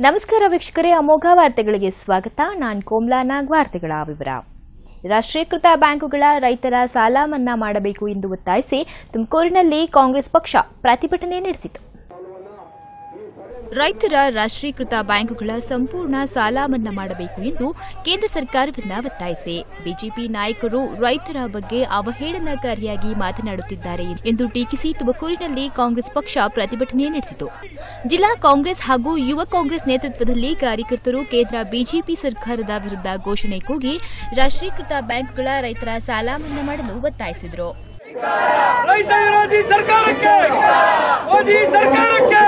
ನಮಸ್ಕಾರ ವೀಕ್ಷಕರೇ ಅಮೋಘ ವಾರ್ತೆಗಳಿಗೆ ಸ್ವಾಗತ ನಾನು ಕೋಮ್ಲಾ ನಾಗ್ ವಾರ್ತೆಗಳ ವಿವರ ರಾಷ್ಟ್ರೀಕೃತ ಬ್ಯಾಂಕುಗಳ ರೈತರ ಸಾಲ ಮನ್ನಾ ಮಾಡಬೇಕು ಎಂದು ಒತ್ತಾಯಿಸಿ ತುಮಕೂರಿನಲ್ಲಿ ಕಾಂಗ್ರೆಸ್ ಪಕ್ಷ ಪ್ರತಿಭಟನೆ ನಡೆಸಿತು ರೈತರ ರಾಷ್ಟ್ರೀಕೃತ ಬ್ಯಾಂಕುಗಳ ಸಂಪೂರ್ಣ ಸಾಲ ಮನ್ನಾ ಮಾಡಬೇಕು ಎಂದು ಕೇಂದ್ರ ಸರ್ಕಾರವನ್ನ ಒತ್ತಾಯಿಸಿ ಬಿಜೆಪಿ ನಾಯಕರು ರೈತರ ಬಗ್ಗೆ ಅವಹೇಳನಕಾರಿಯಾಗಿ ಮಾತನಾಡುತ್ತಿದ್ದಾರೆ ಎಂದು ಟೀಕಿಸಿ ತುಮಕೂರಿನಲ್ಲಿ ಕಾಂಗ್ರೆಸ್ ಪಕ್ಷ ಪ್ರತಿಭಟನೆ ನಡೆಸಿತು ಜಿಲ್ಲಾ ಕಾಂಗ್ರೆಸ್ ಹಾಗೂ ಯುವ ಕಾಂಗ್ರೆಸ್ ನೇತೃತ್ವದಲ್ಲಿ ಕಾರ್ಯಕರ್ತರು ಕೇಂದ್ರ ಬಿಜೆಪಿ ಸರ್ಕಾರದ ವಿರುದ್ಧ ಘೋಷಣೆ ಕೂಗಿ ರಾಷ್ಟ್ರೀಕೃತ ಬ್ಯಾಂಕ್ಗಳ ರೈತರ ಸಾಲ ಮನ್ನಾ ಮಾಡಲು ಒತ್ತಾಯಿಸಿದರು ರೈತ ವಿರೋಧಿ ಸರ್ಕಾರಕ್ಕೆ ಮೋದಿ ಸರ್ಕಾರಕ್ಕೆ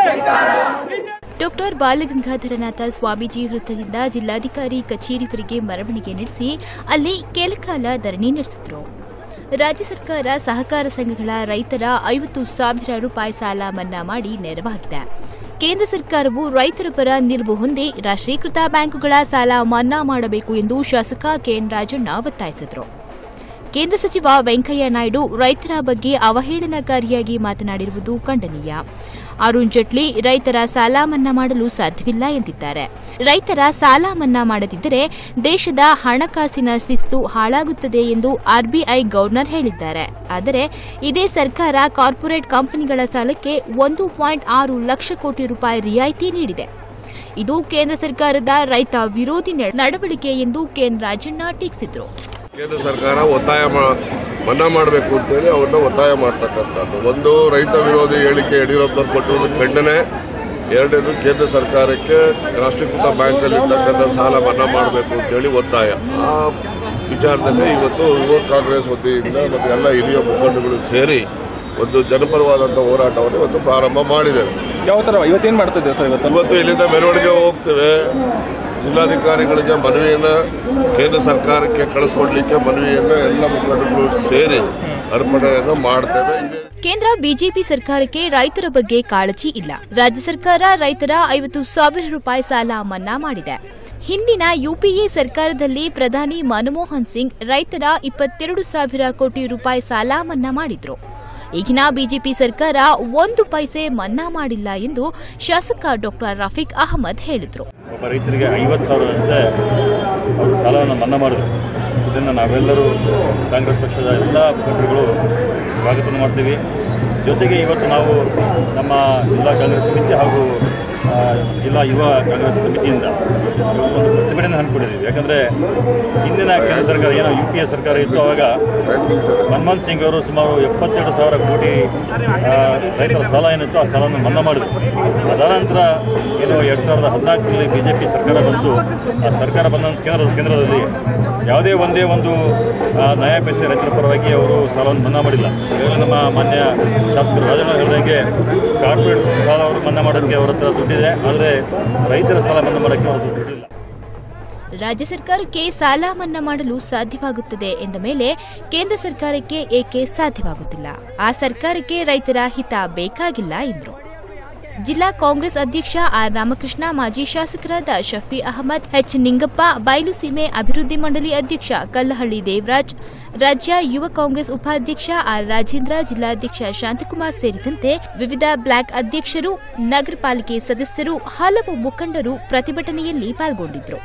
ಡಾಕ್ಟರ್ ಬಾಲಗಂಗಾಧರನಾಥ ಸ್ವಾಮೀಜಿ ವೃತ್ತದಿಂದ ಜಿಲ್ಲಾಧಿಕಾರಿ ಕಚೇರಿವರೆಗೆ ಮೆರವಣಿಗೆ ನಡೆಸಿ ಅಲ್ಲಿ ಕೆಲಕಾಲ ಧರಣಿ ನಡೆಸಿದರು ರಾಜ್ಯ ಸರ್ಕಾರ ಸಹಕಾರ ಸಂಘಗಳ ರೈತರ ಐವತ್ತು ಸಾವಿರ ರೂಪಾಯಿ ಸಾಲ ಮನ್ನಾ ಮಾಡಿ ನೆರವಾಗಿದೆ ಕೇಂದ್ರ ಸರ್ಕಾರವು ರೈತರ ಪರ ನಿಲುವು ಹೊಂದಿ ರಾಷ್ಟ್ರೀಕೃತ ಬ್ಯಾಂಕುಗಳ ಸಾಲ ಮನ್ನಾ ಮಾಡಬೇಕು ಎಂದು ಶಾಸಕ ಕೆಎನ್ ರಾಜಣ್ಣ ಒತ್ತಾಯಿಸಿದರು ಕೇಂದ್ರ ಸಚಿವ ವೆಂಕಯ್ಯ ನಾಯ್ಡು ರೈತರ ಬಗ್ಗೆ ಅವಹೇಳನಕಾರಿಯಾಗಿ ಮಾತನಾಡಿರುವುದು ಖಂಡನೀಯ ಅರುಣ್ ಜೇಟ್ಲಿ ರೈತರ ಸಾಲ ಮನ್ನಾ ಮಾಡಲು ಸಾಧ್ಯವಿಲ್ಲ ಎಂದಿದ್ದಾರೆ ರೈತರ ಸಾಲ ಮನ್ನಾ ಮಾಡದಿದ್ದರೆ ದೇಶದ ಹಣಕಾಸಿನ ಶಿಸ್ತು ಹಾಳಾಗುತ್ತದೆ ಎಂದು ಆರ್ಬಿಐ ಗವರ್ನರ್ ಹೇಳಿದ್ದಾರೆ ಆದರೆ ಇದೇ ಸರ್ಕಾರ ಕಾರ್ಪೊರೇಟ್ ಕಂಪನಿಗಳ ಸಾಲಕ್ಕೆ ಒಂದು ಪಾಯಿಂಟ್ ಆರು ಲಕ್ಷ ಕೋಟಿ ರೂಪಾಯಿ ರಿಯಾಯಿತಿ ನೀಡಿದೆ ಇದು ಕೇಂದ್ರ ಸರ್ಕಾರದ ರೈತ ವಿರೋಧಿ ನಡವಳಿಕೆ ಎಂದು ಕೆಎನ್ ರಾಜಣ್ಣ ಟೀಕಿಸಿದರು ಕೇಂದ್ರ ಸರ್ಕಾರ ಒತ್ತಾಯ ಮಾ- ಮನ್ನಾ ಮಾಡಬೇಕು ಅಂತೇಳಿ ಅವ್ರನ್ನ ಒತ್ತಾಯ ಮಾಡ್ತಕ್ಕಂಥದ್ದು ಒಂದು ರೈತ ವಿರೋಧಿ ಹೇಳಿಕೆ ಯಡಿಯೂರಪ್ಪನವ್ರು ಕೊಟ್ಟಿರೋದು ಖಂಡನೆ ಎರಡನೇದು ಕೇಂದ್ರ ಸರ್ಕಾರಕ್ಕೆ ರಾಷ್ಟ್ರೀಕೃತ ಬ್ಯಾಂಕಲ್ಲಿ ಇರ್ತಕ್ಕಂಥ ಸಾಲ ಮನ್ನಾ ಮಾಡಬೇಕು ಅಂತೇಳಿ ಒತ್ತಾಯ ಆ ವಿಚಾರದಲ್ಲಿ ಇವತ್ತು ಯುವ ಕಾಂಗ್ರೆಸ್ ವತಿಯಿಂದ ಮತ್ತು ಎಲ್ಲ ಹಿರಿಯ ಮುಖಂಡಗಳು ಸೇರಿ ಒಂದು ಜನಪರವಾದಂಥ ಹೋರಾಟವನ್ನು ಇವತ್ತು ಪ್ರಾರಂಭ ಮಾಡಿದ್ದೇವೆ ಯಾವ ತರ ಇವತ್ತೇನ್ ಮಾಡ್ತಾ ಇದ್ದೀರಾ ಸರ್ ಇವತ್ತು ಇವತ್ತು ಇಲ್ಲಿಂದ ಮೆರವಣಿಗೆ ಹೋಗ್ತೇವೆ ಜಿಲ್ಲಾಧಿಕಾರಿಗಳಿಗೆ ಮನವಿಯನ್ನ ಕೇಂದ್ರ ಸರ್ಕಾರಕ್ಕೆ ಕಳಿಸ್ಕೊಡ್ಲಿಕ್ಕೆ ಮನವಿಯನ್ನ ಎಲ್ಲ ಮುಖಂಡರು ಸೇರಿ ಅರ್ಪಣೆಯನ್ನು ಮಾಡ್ತೇವೆ ಇದೇ ಕೇಂದ್ರ ಬಿಜೆಪಿ ಸರ್ಕಾರಕ್ಕೆ ರೈತರ ಬಗ್ಗೆ ಕಾಳಜಿ ಇಲ್ಲ ರಾಜ್ಯ ಸರ್ಕಾರ ರೈತರ ಐವತ್ತು ಸಾವಿರ ರೂಪಾಯಿ ಸಾಲ ಮನ್ನಾ ಮಾಡಿದೆ ಹಿಂದಿನ ಯುಪಿಎ ಸರ್ಕಾರದಲ್ಲಿ ಪ್ರಧಾನಿ ಮನಮೋಹನ್ ಸಿಂಗ್ ರೈತರ ಇಪ್ಪತ್ತೆರಡು ಸಾವಿರ ಕೋಟಿ ರೂಪಾಯಿ ಸಾಲ ಮನ್ನಾ ಮಾಡಿದ್ರು ಈಗಿನ ಬಿಜೆಪಿ ಸರ್ಕಾರ ಒಂದು ಪೈಸೆ ಮನ್ನಾ ಮಾಡಿಲ್ಲ ಎಂದು ಶಾಸಕ ಡಾ ರಫೀಕ್ ಅಹಮದ್ ಹೇಳಿದರು ಒಬ್ಬ ರೈತರಿಗೆ ಐವತ್ತು ಸಾವಿರದಂತೆ ಅವರು ಸಾಲವನ್ನು ಮನ್ನಾ ಮಾಡಿದ್ರು ಇದನ್ನು ನಾವೆಲ್ಲರೂ ಕಾಂಗ್ರೆಸ್ ಪಕ್ಷದ ಎಲ್ಲ ಮುಖಂಡರುಗಳು ಸ್ವಾಗತ ಮಾಡ್ತೀವಿ ಜೊತೆಗೆ ಇವತ್ತು ನಾವು ನಮ್ಮ ಜಿಲ್ಲಾ ಕಾಂಗ್ರೆಸ್ ಸಮಿತಿ ಹಾಗೂ ಆ, ಜಿಲ್ಲಾ ಯುವ ಕಾಂಗ್ರೆಸ್ ಸಮಿತಿಯಿಂದ ಇವತ್ತು ಒಂದು ಪ್ರತಿಭಟನೆ ಹಮ್ಮಿಕೊಂಡಿದ್ದೀವಿ ಯಾಕಂದರೆ ಹಿಂದಿನ ಕೇಂದ್ರ ಸರ್ಕಾರ ಏನೋ ಯು ಪಿ ಎ ಸರ್ಕಾರ ಇತ್ತು ಆವಾಗ ಮನಮೋಹನ್ ಸಿಂಗ್ ಅವರು ಸುಮಾರು ಎಪ್ಪತ್ತೆರಡು ಸಾವಿರ ಕೋಟಿ ಆ, ರೈತರ ಸಾಲ ಏನಿತ್ತು ಆ ಸಾಲವನ್ನು ಮನ್ನಾ ಮಾಡಿದ್ರು ಅದಾನಂತರ ಏನು ಎರಡು ಸಾವಿರದ ಹದಿನಾಲ್ಕರಲ್ಲಿ ಬಿ ಜೆ ಪಿ ಸರ್ಕಾರ ಬಂತು ಆ ಸರ್ಕಾರ ಬಂದ ಕೇಂದ್ರ ಕೇಂದ್ರದಲ್ಲಿ ಯಾವುದೇ ಒಂದೇ ಒಂದು ಆ, ನಯಾ ಪೈಸೆ ರೈತರ ಪರವಾಗಿ ಅವರು ಸಾಲವನ್ನು ಮನ್ನಾ ಮಾಡಿಲ್ಲ ಈಗಾಗಲೇ ನಮ್ಮ ಮಾನ್ಯ ಶಾಸಕರು ರಾಜಣ್ಣ ಹೇಳಿದಂಗೆ ಕಾರ್ಪೊರೇಟ್ ಸಾಲ ಅವರು ಮನ್ನಾ ಮಾಡೋಕ್ಕೆ ಅವರ ಹತ್ರ ದುಡ್ಡಿದೆ ಆದರೆ ರೈತರ ಸಾಲ ಮನ್ನಾ ಮಾಡೋಕ್ಕೆ ಅವರ ಹತ್ರ ದುಡ್ಡಿಲ್ಲ ರಾಜ್ಯ ಸರ್ಕಾರಕ್ಕೆ ಸಾಲ ಮನ್ನಾ ಮಾಡಲು ಸಾಧ್ಯವಾಗುತ್ತದೆ ಎಂದ ಮೇಲೆ ಕೇಂದ್ರ ಸರ್ಕಾರಕ್ಕೆ ಏಕೆ ಸಾಧ್ಯವಾಗುತ್ತಿಲ್ಲ ಆ ಸರ್ಕಾರಕ್ಕೆ ರೈತರ ಹಿತ ಬೇಕಾಗಿಲ್ಲ ಎಂದರು ಜಿಲ್ಲಾ ಕಾಂಗ್ರೆಸ್ ಅಧ್ಯಕ್ಷ ಆರ್ ರಾಮಕೃಷ್ಣ ಮಾಜಿ ಶಾಸಕರಾದ ಶಫಿ ಅಹಮದ್ ಎಚ್ ನಿಂಗಪ್ಪ ಬಯಲುಸೀಮೆ ಅಭಿವೃದ್ಧಿ ಮಂಡಳಿ ಅಧ್ಯಕ್ಷ ಕಲ್ಲಹಳ್ಳಿ ದೇವರಾಜ್ ರಾಜ್ಯ ಯುವ ಕಾಂಗ್ರೆಸ್ ಉಪಾಧ್ಯಕ್ಷ ಆರ್ ರಾಜೇಂದ್ರ ಜಿಲ್ಲಾಧ್ಯಕ್ಷ ಶಾಂತಕುಮಾರ್ ಸೇರಿದಂತೆ ವಿವಿಧ ಬ್ಲಾಕ್ ಅಧ್ಯಕ್ಷರು ನಗರ ಪಾಲಿಕೆ ಸದಸ್ಯರು ಹಲವು ಮುಖಂಡರು ಪ್ರತಿಭಟನೆಯಲ್ಲಿ ಪಾಲ್ಗೊಂಡಿದ್ದರು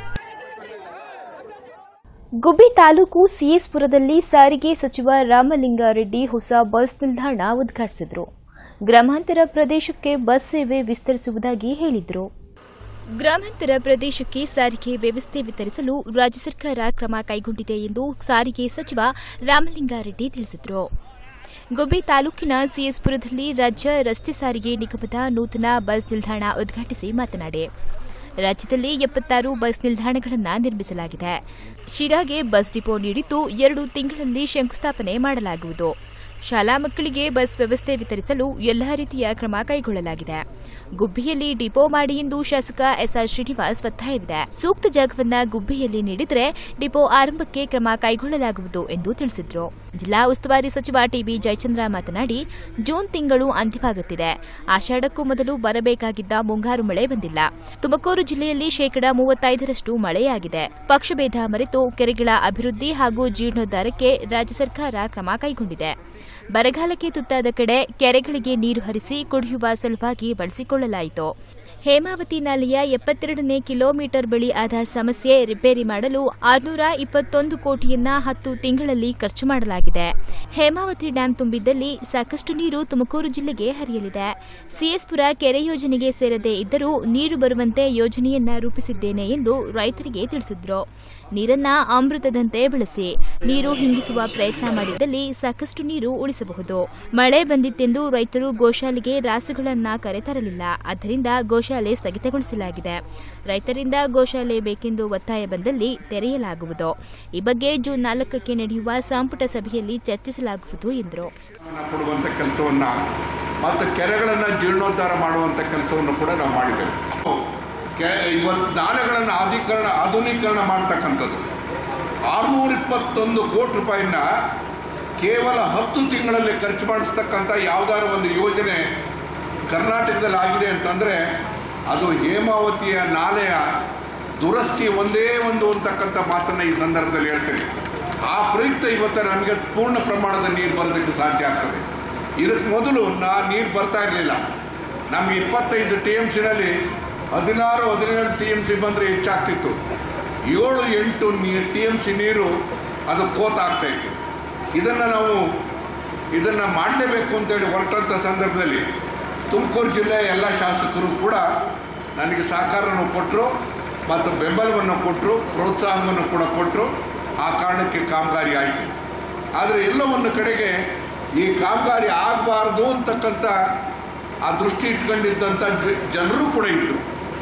ಗುಬ್ಬಿ ತಾಲೂಕು ಸಿಎಸ್ಪುರದಲ್ಲಿ ಸಾರಿಗೆ ಸಚಿವ ರಾಮಲಿಂಗಾರೆಡ್ಡಿ ಹೊಸ ಬಸ್ ನಿಲ್ದಾಣ ಉದ್ಘಾಟಿಸಿದರು ಗ್ರಾಮಾಂತರ ಪ್ರದೇಶಕ್ಕೆ ಬಸ್ ಸೇವೆ ವಿಸ್ತರಿಸುವುದಾಗಿ ಹೇಳಿದರು ಗ್ರಾಮಾಂತರ ಪ್ರದೇಶಕ್ಕೆ ಸಾರಿಗೆ ವ್ಯವಸ್ಥೆ ವಿತರಿಸಲು ರಾಜ್ಯ ಸರ್ಕಾರ ಕ್ರಮ ಕೈಗೊಂಡಿದೆ ಎಂದು ಸಾರಿಗೆ ಸಚಿವ ರಾಮಲಿಂಗಾರೆಡ್ಡಿ ತಿಳಿಸಿದರು ಗುಬ್ಬಿ ತಾಲೂಕಿನ ಸಿಎಸ್ಪುರದಲ್ಲಿ ರಾಜ್ಯ ರಸ್ತೆ ಸಾರಿಗೆ ನಿಗಮದ ನೂತನ ಬಸ್ ನಿಲ್ದಾಣ ಉದ್ಘಾಟಿಸಿ ಮಾತನಾಡಿ ರಾಜ್ಯದಲ್ಲಿ ಎಪ್ಪತ್ತಾರು ಬಸ್ ನಿಲ್ದಾಣಗಳನ್ನು ನಿರ್ಮಿಸಲಾಗಿದೆ ಶಿರಾಗೆ ಬಸ್ ಡಿಪೋ ನೀಡಿದ್ದು ಎರಡು ತಿಂಗಳಲ್ಲಿ ಶಂಕುಸ್ಥಾಪನೆ ಮಾಡಲಾಗುವುದು ಶಾಲಾ ಮಕ್ಕಳಿಗೆ ಬಸ್ ವ್ಯವಸ್ಥೆ ವಿತರಿಸಲು ಎಲ್ಲಾ ರೀತಿಯ ಕ್ರಮ ಕೈಗೊಳ್ಳಲಾಗಿದೆ ಗುಬ್ಬಿಯಲ್ಲಿ ಡಿಪೋ ಮಾಡಿ ಎಂದು ಶಾಸಕ ಎಸ್ಆರ್ ಶ್ರೀನಿವಾಸ್ ಒತ್ತಾಯವಿದೆ ಸೂಕ್ತ ಜಾಗವನ್ನ ಗುಬ್ಬಿಯಲ್ಲಿ ನೀಡಿದರೆ ಡಿಪೋ ಆರಂಭಕ್ಕೆ ಕ್ರಮ ಕೈಗೊಳ್ಳಲಾಗುವುದು ಎಂದು ತಿಳಿಸಿದರು ಜಿಲ್ಲಾ ಉಸ್ತುವಾರಿ ಸಚಿವ ಟಿಬಿ ಜಯಚಂದ್ರ ಮಾತನಾಡಿ ಜೂನ್ ತಿಂಗಳು ಅಂತ್ಯವಾಗುತ್ತಿದೆ ಆಷಾಢಕ್ಕೂ ಮೊದಲು ಬರಬೇಕಾಗಿದ್ದ ಮುಂಗಾರು ಮಳೆ ಬಂದಿಲ್ಲ ತುಮಕೂರು ಜಿಲ್ಲೆಯಲ್ಲಿ ಶೇಕಡಾ ಮೂವತ್ತೈದರಷ್ಟು ಮಳೆಯಾಗಿದೆ ಪಕ್ಷಭೇದ ಮರೆತು ಕೆರೆಗಳ ಅಭಿವೃದ್ಧಿ ಹಾಗೂ ಜೀರ್ಣೋದ್ಧಾರಕ್ಕೆ ರಾಜ್ಯ ಸರ್ಕಾರ ಕ್ರಮ ಕೈಗೊಂಡಿದೆ ಬರಗಾಲಕ್ಕೆ ತುತ್ತಾದ ಕಡೆ ಕೆರೆಗಳಿಗೆ ನೀರು ಹರಿಸಿ ಕುಡಿಯುವ ಸಲುವಾಗಿ ಬಳಸಿಕೊಳ್ಳಲಾಯಿತು ಹೇಮಾವತಿ ನಾಲೆಯ ಎಪ್ಪತ್ತೆರಡನೇ ಕಿಲೋಮೀಟರ್ ಬಳಿ ಆದ ಸಮಸ್ಯೆ ರಿಪೇರಿ ಮಾಡಲು ಆರುನೂರ ಇಪ್ಪತ್ತೊಂದು ಕೋಟಿಯನ್ನ ಹತ್ತು ತಿಂಗಳಲ್ಲಿ ಖರ್ಚು ಮಾಡಲಾಗಿದೆ ಹೇಮಾವತಿ ಡ್ಯಾಂ ತುಂಬಿದ್ದಲ್ಲಿ ಸಾಕಷ್ಟು ನೀರು ತುಮಕೂರು ಜಿಲ್ಲೆಗೆ ಹರಿಯಲಿದೆ ಸಿಎಸ್ಪುರ ಕೆರೆ ಯೋಜನೆಗೆ ಸೇರದೇ ಇದ್ದರೂ ನೀರು ಬರುವಂತೆ ಯೋಜನೆಯನ್ನ ರೂಪಿಸಿದ್ದೇನೆ ಎಂದು ರೈತರಿಗೆ ತಿಳಿಸಿದ್ರು ನೀರನ್ನ ಅಮೃತದಂತೆ ಬಳಸಿ ನೀರು ಹಿಂಗಿಸುವ ಪ್ರಯತ್ನ ಮಾಡಿದ್ದಲ್ಲಿ ಸಾಕಷ್ಟು ನೀರು ಉಳಿಸಬಹುದು ಮಳೆ ಬಂದಿತ್ತೆಂದು ರೈತರು ಗೋಶಾಲೆಗೆ ರಾಸುಗಳನ್ನ ಕರೆತರಲಿಲ್ಲ ಆದ್ದರಿಂದ ಗೋಶಾಲೆ ಸ್ಥಗಿತಗೊಳಿಸಲಾಗಿದೆ ರೈತರಿಂದ ಗೋಶಾಲೆ ಬೇಕೆಂದು ಒತ್ತಾಯ ಬಂದಲ್ಲಿ ತೆರೆಯಲಾಗುವುದು ಈ ಬಗ್ಗೆ ಜೂನ್ ನಾಲ್ಕಕ್ಕೆ ನಡೆಯುವ ಸಂಪುಟ ಸಭೆಯಲ್ಲಿ ಚರ್ಚಿಸಲಾಗುವುದು ಎಂದರು ಕೊಡುವಂಥ ಕೆಲಸವನ್ನ ಮತ್ತು ಕೆರೆಗಳನ್ನು ಜೀರ್ಣೋದ್ಧಾರ ಮಾಡುವಂಥ ಕೆಲಸವನ್ನು ಕೂಡ ನಾವು ಮಾಡಿದ್ದೇವೆ ಕೆ ಇವತ್ತು ನಾಲೆಗಳನ್ನು ಆಧೀಕರಣ ಆಧುನೀಕರಣ ಮಾಡ್ತಕ್ಕಂಥದ್ದು ಆರುನೂರ ಇಪ್ಪತ್ತೊಂದು ಕೋಟಿ ರೂಪಾಯಿನ ಕೇವಲ ಹತ್ತು ತಿಂಗಳಲ್ಲಿ ಖರ್ಚು ಮಾಡಿಸ್ತಕ್ಕಂಥ ಯಾವ್ದಾದ್ರು ಒಂದು ಯೋಜನೆ ಕರ್ನಾಟಕದಲ್ಲಿ ಆಗಿದೆ ಅಂತಂದರೆ ಅದು ಹೇಮಾವತಿಯ ನಾಲೆಯ ದುರಸ್ತಿ ಒಂದೇ ಒಂದು ಅಂತಕ್ಕಂಥ ಮಾತನ್ನು ಈ ಸಂದರ್ಭದಲ್ಲಿ ಹೇಳ್ತೇನೆ ಆ ಪ್ರಯುಕ್ತ ಇವತ್ತು ನಮಗೆ ಪೂರ್ಣ ಪ್ರಮಾಣದ ನೀರು ಬರೋದಕ್ಕೆ ಸಾಧ್ಯ ಆಗ್ತದೆ ಇದಕ್ಕೆ ಮೊದಲು ನಾ ನೀರು ಬರ್ತಾ ಇರಲಿಲ್ಲ ನಮಗೆ ಇಪ್ಪತ್ತೈದು ಟಿ ಎಮ್ ಸಿನಲ್ಲಿ ಹದಿನಾರು ಹದಿನೇಳು ಟಿ ಎಮ್ ಸಿ ಬಂದರೆ ಹೆಚ್ಚಾಗ್ತಿತ್ತು ಏಳು ಎಂಟು ಟಿ ಎಮ್ ಸಿ ನೀರು ಅದು ಕೋತ ಆಗ್ತಾ ಇತ್ತು ಇದನ್ನು ನಾವು ಇದನ್ನು ಮಾಡಲೇಬೇಕು ಅಂತೇಳಿ ಹೊರಟಂಥ ಸಂದರ್ಭದಲ್ಲಿ ತುಮಕೂರು ಜಿಲ್ಲೆಯ ಎಲ್ಲ ಶಾಸಕರು ಕೂಡ ನನಗೆ ಸಹಕಾರವನ್ನು ಕೊಟ್ಟರು ಮತ್ತು ಬೆಂಬಲವನ್ನು ಕೊಟ್ಟರು ಪ್ರೋತ್ಸಾಹವನ್ನು ಕೂಡ ಕೊಟ್ಟರು ಆ ಕಾರಣಕ್ಕೆ ಕಾಮಗಾರಿ ಆಯಿತು ಆದರೆ ಎಲ್ಲೋ ಒಂದು ಕಡೆಗೆ ಈ ಕಾಮಗಾರಿ ಆಗಬಾರ್ದು ಅಂತಕ್ಕಂಥ ಆ ದೃಷ್ಟಿ ಇಟ್ಕೊಂಡಿದ್ದಂಥ ಜ- ಜನರು ಕೂಡ ಇದ್ದರು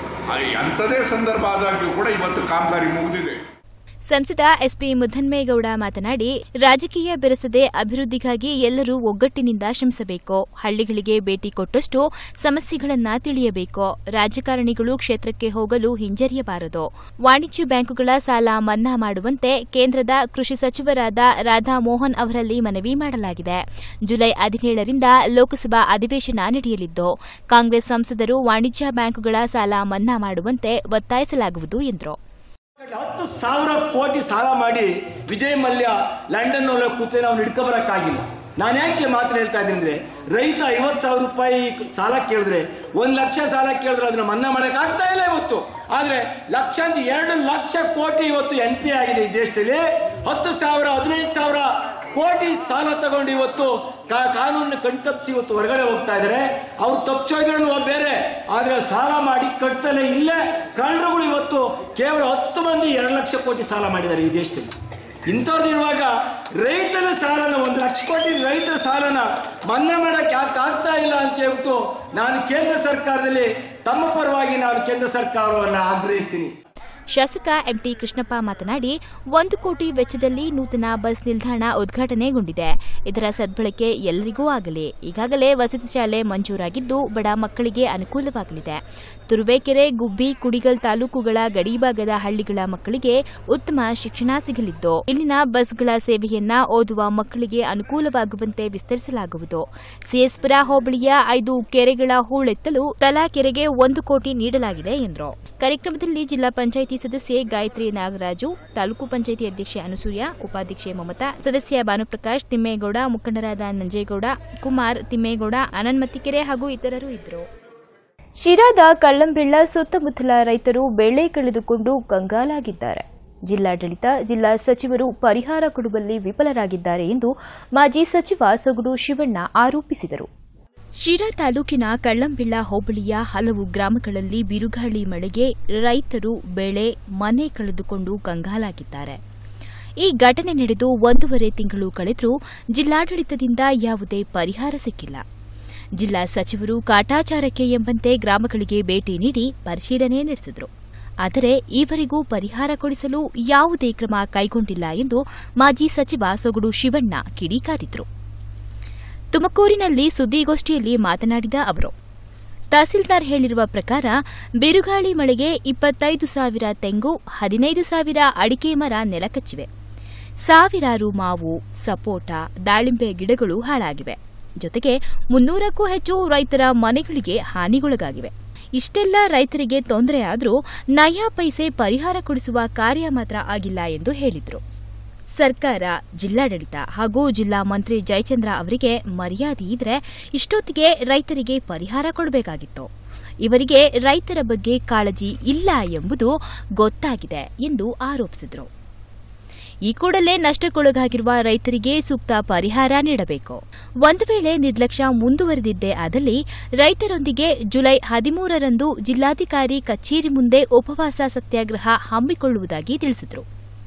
ಅಂಥದೇ ಸಂದರ್ಭ ಆದಾಗ್ಯೂ ಕೂಡ ಇವತ್ತು ಕಾಮಗಾರಿ ಮುಗಿದಿದೆ ಸಂಸದ ಎಸ್ಪಿ ಮುದ್ದನ್ಮೇಗೌಡ ಮಾತನಾಡಿ ರಾಜಕೀಯ ಬೆರೆಸದೆ ಅಭಿವೃದ್ಧಿಗಾಗಿ ಎಲ್ಲರೂ ಒಗ್ಗಟ್ಟಿನಿಂದ ಶ್ರಮಿಸಬೇಕು ಹಳ್ಳಿಗಳಿಗೆ ಭೇಟಿ ಕೊಟ್ಟಷ್ಟು ಸಮಸ್ಯೆಗಳನ್ನ ತಿಳಿಯಬೇಕು ರಾಜಕಾರಣಿಗಳು ಕ್ಷೇತ್ರಕ್ಕೆ ಹೋಗಲು ಹಿಂಜರಿಯಬಾರದು ವಾಣಿಜ್ಯ ಬ್ಯಾಂಕುಗಳ ಸಾಲ ಮನ್ನಾ ಮಾಡುವಂತೆ ಕೇಂದ್ರದ ಕೃಷಿ ಸಚಿವರಾದ ರಾಧಾ ಮೋಹನ್ ಅವರಲ್ಲಿ ಮನವಿ ಮಾಡಲಾಗಿದೆ ಜುಲೈ ಹದಿನೇಳರಿಂದ ಲೋಕಸಭಾ ಅಧಿವೇಶನ ನಡೆಯಲಿದ್ದು ಕಾಂಗ್ರೆಸ್ ಸಂಸದರು ವಾಣಿಜ್ಯ ಬ್ಯಾಂಕುಗಳ ಸಾಲ ಮನ್ನಾ ಮಾಡುವಂತೆ ಒತ್ತಾಯಿಸಲಾಗುವುದು ಎಂದರು ಹತ್ತು ಸಾವಿರ ಕೋಟಿ ಸಾಲ ಮಾಡಿ ವಿಜಯ್ ಮಲ್ಯ ಲಂಡನ್ ಒಳಗೆ ಕೂತ್ರೆ ನಾವು ಹಿಡ್ಕೊಬರಕ್ಕಾಗಿಲ್ಲ ನಾನು ಯಾಕೆ ಮಾತ್ರ ಹೇಳ್ತಾ ಇದ್ದೀನಿ ಅಂದ್ರೆ ರೈತ ಐವತ್ತು ಸಾವಿರ ರೂಪಾಯಿ ಸಾಲ ಕೇಳಿದ್ರೆ ಒಂದ್ ಲಕ್ಷ ಸಾಲ ಕೇಳಿದ್ರೆ ಅದನ್ನ ಮನ್ನಾ ಮಾಡಕ್ ಆಗ್ತಾ ಇಲ್ಲ ಇವತ್ತು ಆದ್ರೆ ಲಕ್ಷಾಂತ ಎರಡು ಲಕ್ಷ ಕೋಟಿ ಇವತ್ತು ಎನ್ ಪಿ ಆಗಿದೆ ಈ ದೇಶದಲ್ಲಿ ಹತ್ತು ಸಾವಿರ ಹದಿನೈದು ಸಾವಿರ ಕೋಟಿ ಸಾಲ ತಗೊಂಡು ಇವತ್ತು ಕಾ- ಕಾನೂನನ್ನ ಕಣ್ತಪ್ಪಿಸಿ ಇವತ್ತು ಹೊರಗಡೆ ಹೋಗ್ತಾ ಇದ್ದಾರೆ ಅವ್ರು ತಪ್ಪಿಸೋದ್ರೂ ಬೇರೆ ಆದ್ರೆ ಸಾಲ ಮಾಡಿ ಕಟ್ತಲೇ ಇಲ್ಲೇ ಕಳ್ಳರುಗಳು ಇವತ್ತು ಕೇವಲ ಹತ್ತು ಮಂದಿ ಎರಡು ಲಕ್ಷ ಕೋಟಿ ಸಾಲ ಮಾಡಿದ್ದಾರೆ ಈ ದೇಶದಲ್ಲಿ ಇಂಥವ್ರದ್ದು ಇರುವಾಗ ರೈತರ ಸಾಲನ ಒಂದು ಲಕ್ಷ ಕೋಟಿ ರೈತರ ಸಾಲನ ಮನ್ನಾ ಮಾಡಕ್ಕೆ ಯಾಕೆ ಆಗ್ತಾ ಇಲ್ಲ ಅಂತ ಹೇಳ್ಬಿಟ್ಟು ನಾನು ಕೇಂದ್ರ ಸರ್ಕಾರದಲ್ಲಿ ತಮ್ಮ ಪರವಾಗಿ ನಾನು ಕೇಂದ್ರ ಸರ್ಕಾರವನ್ನು ಆಗ್ರಹಿಸ್ತೀನಿ ಶಾಸಕ ಎಂಟಿ ಕೃಷ್ಣಪ್ಪ ಮಾತನಾಡಿ ಒಂದು ಕೋಟಿ ವೆಚ್ಚದಲ್ಲಿ ನೂತನ ಬಸ್ ನಿಲ್ದಾಣ ಉದ್ಘಾಟನೆಗೊಂಡಿದೆ ಇದರ ಸದ್ಬಳಕೆ ಎಲ್ಲರಿಗೂ ಆಗಲಿ ಈಗಾಗಲೇ ವಸತಿ ಶಾಲೆ ಮಂಜೂರಾಗಿದ್ದು ಬಡ ಮಕ್ಕಳಿಗೆ ಅನುಕೂಲವಾಗಲಿದೆ ತುರುವೇಕೆರೆ ಗುಬ್ಬಿ ಕುಡಿಗಲ್ ತಾಲೂಕುಗಳ ಗಡಿಭಾಗದ ಹಳ್ಳಿಗಳ ಮಕ್ಕಳಿಗೆ ಉತ್ತಮ ಶಿಕ್ಷಣ ಸಿಗಲಿದ್ದು ಇಲ್ಲಿನ ಬಸ್ಗಳ ಸೇವೆಯನ್ನ ಓದುವ ಮಕ್ಕಳಿಗೆ ಅನುಕೂಲವಾಗುವಂತೆ ವಿಸ್ತರಿಸಲಾಗುವುದು ಸಿಎಸ್ಪುರ ಹೋಬಳಿಯ ಐದು ಕೆರೆಗಳ ಹೂಳೆತ್ತಲು ತಲಾ ಕೆರೆಗೆ ಒಂದು ಕೋಟಿ ನೀಡಲಾಗಿದೆ ಎಂದರು ಕಾರ್ಯಕ್ರಮದಲ್ಲಿ ಜಿಲ್ಲಾ ಪಂಚಾಯಿತಿ ಸದಸ್ಯೆ ಗಾಯತ್ರಿ ನಾಗರಾಜು ತಾಲೂಕು ಪಂಚಾಯಿತಿ ಅಧ್ಯಕ್ಷೆ ಅನುಸೂಯ ಉಪಾಧ್ಯಕ್ಷೆ ಮಮತಾ ಸದಸ್ಯ ಭಾನುಪ್ರಕಾಶ್ ತಿಮ್ಮೇಗೌಡ ಮುಖಂಡರಾದ ನಂಜೇಗೌಡ ಕುಮಾರ್ ತಿಮ್ಮೇಗೌಡ ಅನನ್ ಮತ್ತಿಕೆರೆ ಹಾಗೂ ಇತರರು ಇದ್ದರು ಶಿರಾದ ಕಳ್ಳಂಬೆಳ್ಳ ಸುತ್ತಮುತ್ತಲ ರೈತರು ಬೆಳೆ ಕಳೆದುಕೊಂಡು ಕಂಗಾಲಾಗಿದ್ದಾರೆ ಜಿಲ್ಲಾಡಳಿತ ಜಿಲ್ಲಾ ಸಚಿವರು ಪರಿಹಾರ ಕೊಡುವಲ್ಲಿ ವಿಫಲರಾಗಿದ್ದಾರೆ ಎಂದು ಮಾಜಿ ಸಚಿವ ಸೊಗಡು ಶಿವಣ್ಣ ಆರೋಪಿಸಿದರು ಶಿರಾ ತಾಲೂಕಿನ ಕಳ್ಳಂಬೆಳ್ಳ ಹೋಬಳಿಯ ಹಲವು ಗ್ರಾಮಗಳಲ್ಲಿ ಬಿರುಗಾಳಿ ಮಳೆಗೆ ರೈತರು ಬೆಳೆ ಮನೆ ಕಳೆದುಕೊಂಡು ಕಂಗಾಲಾಗಿದ್ದಾರೆ ಈ ಘಟನೆ ನಡೆದು ಒಂದೂವರೆ ತಿಂಗಳು ಕಳೆದರೂ ಜಿಲ್ಲಾಡಳಿತದಿಂದ ಯಾವುದೇ ಪರಿಹಾರ ಸಿಕ್ಕಿಲ್ಲ ಜಿಲ್ಲಾ ಸಚಿವರು ಕಾಟಾಚಾರಕ್ಕೆ ಎಂಬಂತೆ ಗ್ರಾಮಗಳಿಗೆ ಭೇಟಿ ನೀಡಿ ಪರಿಶೀಲನೆ ನಡೆಸಿದರು ಆದರೆ ಈವರೆಗೂ ಪರಿಹಾರ ಕೊಡಿಸಲು ಯಾವುದೇ ಕ್ರಮ ಕೈಗೊಂಡಿಲ್ಲ ಎಂದು ಮಾಜಿ ಸಚಿವ ಸೊಗಡು ಶಿವಣ್ಣ ಕಿಡಿಕಾರಿದರು ತುಮಕೂರಿನಲ್ಲಿ ಸುದ್ದಿಗೋಷ್ಠಿಯಲ್ಲಿ ಮಾತನಾಡಿದ ಅವರು ತಹಸೀಲ್ದಾರ್ ಹೇಳಿರುವ ಪ್ರಕಾರ ಬಿರುಗಾಳಿ ಮಳೆಗೆ ಇಪ್ಪತ್ತೈದು ಸಾವಿರ ತೆಂಗು ಹದಿನೈದು ಸಾವಿರ ಅಡಿಕೆ ಮರ ನೆಲಕಚ್ಚಿವೆ ಸಾವಿರಾರು ಮಾವು ಸಪೋಟ ದಾಳಿಂಬೆ ಗಿಡಗಳು ಹಾಳಾಗಿವೆ ಜೊತೆಗೆ ಮುನ್ನೂರಕ್ಕೂ ಹೆಚ್ಚು ರೈತರ ಮನೆಗಳಿಗೆ ಹಾನಿಗೊಳಗಾಗಿವೆ ಇಷ್ಟೆಲ್ಲ ರೈತರಿಗೆ ತೊಂದರೆಯಾದರೂ ನಯಾ ಪೈಸೆ ಪರಿಹಾರ ಕೊಡಿಸುವ ಕಾರ್ಯ ಮಾತ್ರ ಆಗಿಲ್ಲ ಎಂದು ಹೇಳಿದರು ಸರ್ಕಾರ ಜಿಲ್ಲಾಡಳಿತ ಹಾಗೂ ಜಿಲ್ಲಾ ಮಂತ್ರಿ ಜಯಚಂದ್ರ ಅವರಿಗೆ ಮರ್ಯಾದೆ ಇದ್ರೆ ಇಷ್ಟೊತ್ತಿಗೆ ರೈತರಿಗೆ ಪರಿಹಾರ ಕೊಡಬೇಕಾಗಿತ್ತು ಇವರಿಗೆ ರೈತರ ಬಗ್ಗೆ ಕಾಳಜಿ ಇಲ್ಲ ಎಂಬುದು ಗೊತ್ತಾಗಿದೆ ಎಂದು ಆರೋಪಿಸಿದರು ಈ ಕೂಡಲೇ ನಷ್ಟಕ್ಕೊಳಗಾಗಿರುವ ರೈತರಿಗೆ ಸೂಕ್ತ ಪರಿಹಾರ ನೀಡಬೇಕು ಒಂದು ವೇಳೆ ನಿರ್ಲಕ್ಷ್ಯ ಮುಂದುವರೆದಿದ್ದೇ ಆದಲ್ಲಿ ರೈತರೊಂದಿಗೆ ಜುಲೈ ಹದಿಮೂರರಂದು ಜಿಲ್ಲಾಧಿಕಾರಿ ಕಚೇರಿ ಮುಂದೆ ಉಪವಾಸ ಸತ್ಯಾಗ್ರಹ ಹಮ್ಮಿಕೊಳ್ಳುವುದಾಗಿ ತಿಳಿಸಿದರು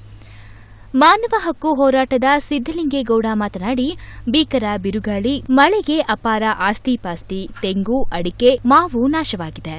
ಮಾನವ ಹಕ್ಕು ಹೋರಾಟದ ಸಿದ್ದಲಿಂಗೇಗೌಡ ಮಾತನಾಡಿ ಭೀಕರ ಬಿರುಗಾಳಿ ಮಳೆಗೆ ಅಪಾರ ಆಸ್ತಿಪಾಸ್ತಿ ತೆಂಗು ಅಡಿಕೆ ಮಾವು ನಾಶವಾಗಿದೆ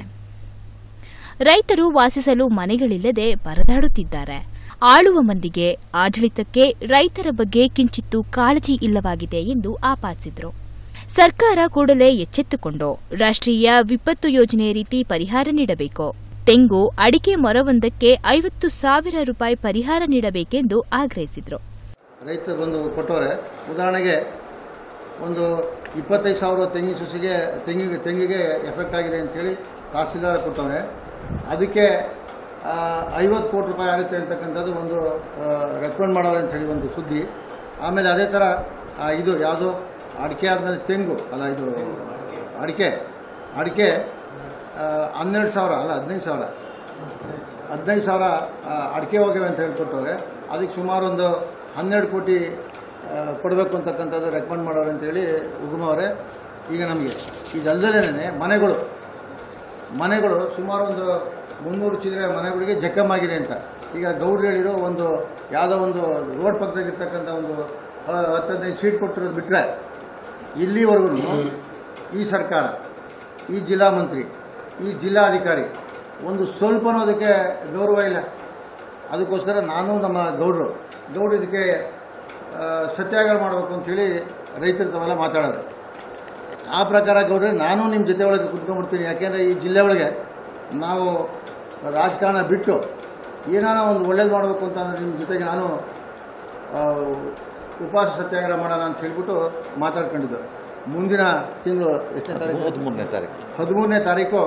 ರೈತರು ವಾಸಿಸಲು ಮನೆಗಳಿಲ್ಲದೆ ಪರದಾಡುತ್ತಿದ್ದಾರೆ ಆಳುವ ಮಂದಿಗೆ ಆಡಳಿತಕ್ಕೆ ರೈತರ ಬಗ್ಗೆ ಕಿಂಚಿತ್ತೂ ಕಾಳಜಿ ಇಲ್ಲವಾಗಿದೆ ಎಂದು ಆಪಾದಿಸಿದರು ಸರ್ಕಾರ ಕೂಡಲೇ ಎಚ್ಚೆತ್ತುಕೊಂಡು ರಾಷ್ಟ್ರೀಯ ವಿಪತ್ತು ಯೋಜನೆ ರೀತಿ ಪರಿಹಾರ ನೀಡಬೇಕು ತೆಂಗು ಅಡಿಕೆ ಮರವೊಂದಕ್ಕೆ ಐವತ್ತು ಸಾವಿರ ರೂಪಾಯಿ ಪರಿಹಾರ ನೀಡಬೇಕೆಂದು ಆಗ್ರಹಿಸಿದರು ರೈತ ಬಂದು ಕೊಟ್ಟವ್ರೆ ಉದಾಹರಣೆಗೆ ಒಂದು ಇಪ್ಪತ್ತೈದು ಸಾವಿರ ತೆಂಗಿನ ಸಸಿಗೆ ತೆಂಗಿಗೆ ತೆಂಗಿಗೆ ಎಫೆಕ್ಟ್ ಆಗಿದೆ ಅಂತೇಳಿ ತಹಸೀಲ್ದಾರ್ ಕೊಟ್ಟವ್ರೆ ಅದಕ್ಕೆ ಐವತ್ತು ಕೋಟಿ ರೂಪಾಯಿ ಆಗುತ್ತೆ ಅಂತಕ್ಕಂಥದ್ದು ಒಂದು ರೆಕಮೆಂಡ್ ಮಾಡವ್ರೆ ಅಂತೇಳಿ ಒಂದು ಸುದ್ದಿ ಆಮೇಲೆ ಅದೇ ಥರ ಆ, ಇದು ಯಾವುದು ಅಡಿಕೆ ಆದಮೇಲೆ ತೆಂಗು ಅಲ್ಲ ಇದು ಅಡಿಕೆ ಅಡಿಕೆ ಆ, ಹನ್ನೆರಡು ಸಾವಿರ ಅಲ್ಲ ಹದಿನೈದು ಸಾವಿರ ಹದಿನೈದು ಸಾವಿರ ಆ, ಅಡಿಕೆ ಹೋಗಿವೆ ಅಂತ ಹೇಳ್ಕೊಟ್ಟವ್ರೆ ಅದಕ್ಕೆ ಸುಮಾರು ಒಂದು ಹನ್ನೆರಡು ಕೋಟಿ ಆ, ಕೊಡಬೇಕು ಅಂತಕ್ಕಂಥದ್ದು ರೆಕಮೆಂಡ್ ಮಾಡೋರು ಅಂತೇಳಿ ಉಗುಮವ್ರೆ ಈಗ ನಮಗೆ ಇದಲ್ದಲೇ ಮನೆಗಳು ಮನೆಗಳು ಸುಮಾರು ಒಂದು ಮುನ್ನೂರು ಚಿಲ್ಲರೆ ಮನೆಗಳಿಗೆ ಜಖಮ್ ಆಗಿದೆ ಅಂತ ಈಗ ಗೌಡ್ರು ಹೇಳಿರೋ ಒಂದು ಯಾವುದೋ ಒಂದು ರೋಡ್ ಪಕ್ಕದಾಗಿರ್ತಕ್ಕಂಥ ಒಂದು ಆ, ಹತ್ತು ಹದಿನೈದು ಸೀಟ್ ಕೊಟ್ಟಿರೋದು ಬಿಟ್ಟರೆ ಇಲ್ಲಿವರೆಗೂ ಈ ಸರ್ಕಾರ ಈ ಜಿಲ್ಲಾ ಮಂತ್ರಿ ಈ ಜಿಲ್ಲಾಧಿಕಾರಿ ಒಂದು ಸ್ವಲ್ಪನೂ ಅದಕ್ಕೆ ಗೌರವ ಇಲ್ಲ ಅದಕ್ಕೋಸ್ಕರ ನಾನು ನಮ್ಮ ಗೌಡ್ರು ಗೌಡ್ರು ಇದಕ್ಕೆ ಆ, ಸತ್ಯಾಗ್ರಹ ಮಾಡಬೇಕು ಅಂಥೇಳಿ ರೈತರು ತಾವೆಲ್ಲ ಮಾತಾಡೋರು ಆ ಪ್ರಕಾರ ಗೌಡ್ರೆ ನಾನು ನಿಮ್ಮ ಜೊತೆ ಒಳಗೆ ಕುತ್ಕೊಂಡ್ಬಿಡ್ತೀನಿ ಯಾಕೆಂದರೆ ಈ ಜಿಲ್ಲೆ ಒಳಗೆ ನಾವು ರಾಜಕಾರಣ ಬಿಟ್ಟು ಏನಾನ ಒಂದು ಒಳ್ಳೇದು ಮಾಡಬೇಕು ಅಂತ ಅಂದರೆ ನಿಮ್ಮ ಜೊತೆಗೆ ನಾನು ಆ, ಉಪವಾಸ ಸತ್ಯಾಗ್ರಹ ಮಾಡೋಣ ಅಂತ ಹೇಳ್ಬಿಟ್ಟು ಮಾತಾಡ್ಕೊಂಡಿದ್ದು ಮುಂದಿನ ತಿಂಗಳು ಎಷ್ಟನೇ ತಾರೀಕು ಹದಿಮೂರನೇ ತಾರೀಕು ಹದಿಮೂರನೇ ತಾರೀಕು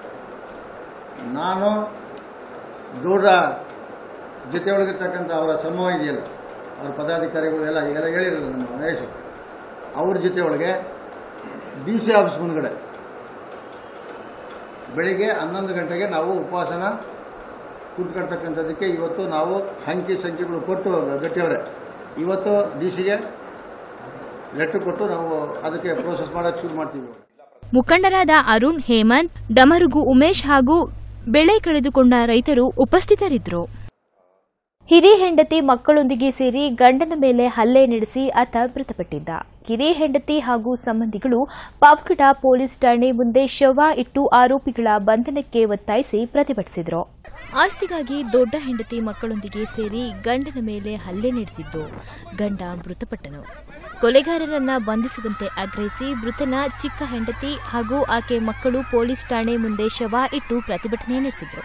ನಾನು ಗೌಡ್ರ ಜೊತೆ ಒಳಗಿರ್ತಕ್ಕಂಥ ಅವರ ಸಮೂಹ ಇದೆಯಲ್ಲ ಅವರ ಪದಾಧಿಕಾರಿಗಳು ಎಲ್ಲ ಈಗೆಲ್ಲ ಹೇಳಿರಲ್ಲ ನಮ್ಮ ಮಹೇಶ್ ಅವ್ರ ಜೊತೆ ಒಳಗೆ ಡಿ ಸಿ ಆಫೀಸ್ ಮುಂದ್ಗಡೆ ಬೆಳಿಗ್ಗೆ ಹನ್ನೊಂದು ಗಂಟೆಗೆ ನಾವು ಉಪವಾಸನ ಕೂತ್ಕೊಳ್ತಕ್ಕಂಥದ್ದಕ್ಕೆ ಇವತ್ತು ನಾವು ಅಂಕಿ ಸಂಖ್ಯೆಗಳು ಕೊಟ್ಟು ಗಟ್ಟಿಯವರೆ ಇವತ್ತು ಡಿ ಸಿಗೆ ಲೆಟ್ರ್ ಕೊಟ್ಟು ನಾವು ಅದಕ್ಕೆ ಪ್ರೋಸೆಸ್ ಮಾಡೋಕ್ಕೆ ಶುರು ಮಾಡ್ತೀವಿ ಮುಖಂಡರಾದ ಅರುಣ್ ಹೇಮಂತ್ ಡಮರುಗು ಉಮೇಶ್ ಹಾಗೂ ಬೆಳೆ ಕಳೆದುಕೊಂಡ ರೈತರು ಉಪಸ್ಥಿತರಿದ್ದರು ಹಿರಿ ಹೆಂಡತಿ ಮಕ್ಕಳೊಂದಿಗೆ ಸೇರಿ ಗಂಡನ ಮೇಲೆ ಹಲ್ಲೆ ನಡೆಸಿ ಆತ ಮೃತಪಟ್ಟಿದ್ದ ಹಿರಿ ಹೆಂಡತಿ ಹಾಗೂ ಸಂಬಂಧಿಗಳು ಪಾವಗಡ ಪೊಲೀಸ್ ಠಾಣೆ ಮುಂದೆ ಶವ ಇಟ್ಟು ಆರೋಪಿಗಳ ಬಂಧನಕ್ಕೆ ಒತ್ತಾಯಿಸಿ ಪ್ರತಿಭಟಿಸಿದರು ಆಸ್ತಿಗಾಗಿ ದೊಡ್ಡ ಹೆಂಡತಿ ಮಕ್ಕಳೊಂದಿಗೆ ಸೇರಿ ಗಂಡನ ಮೇಲೆ ಹಲ್ಲೆ ನಡೆಸಿದ್ದು ಗಂಡ ಮೃತಪಟ್ಟನು ಕೊಲೆಗಾರರನ್ನ ಬಂಧಿಸುವಂತೆ ಆಗ್ರಹಿಸಿ ಮೃತನ ಚಿಕ್ಕ ಹೆಂಡತಿ ಹಾಗೂ ಆಕೆ ಮಕ್ಕಳು ಪೊಲೀಸ್ ಠಾಣೆ ಮುಂದೆ ಶವ ಇಟ್ಟು ಪ್ರತಿಭಟನೆ ನಡೆಸಿದರು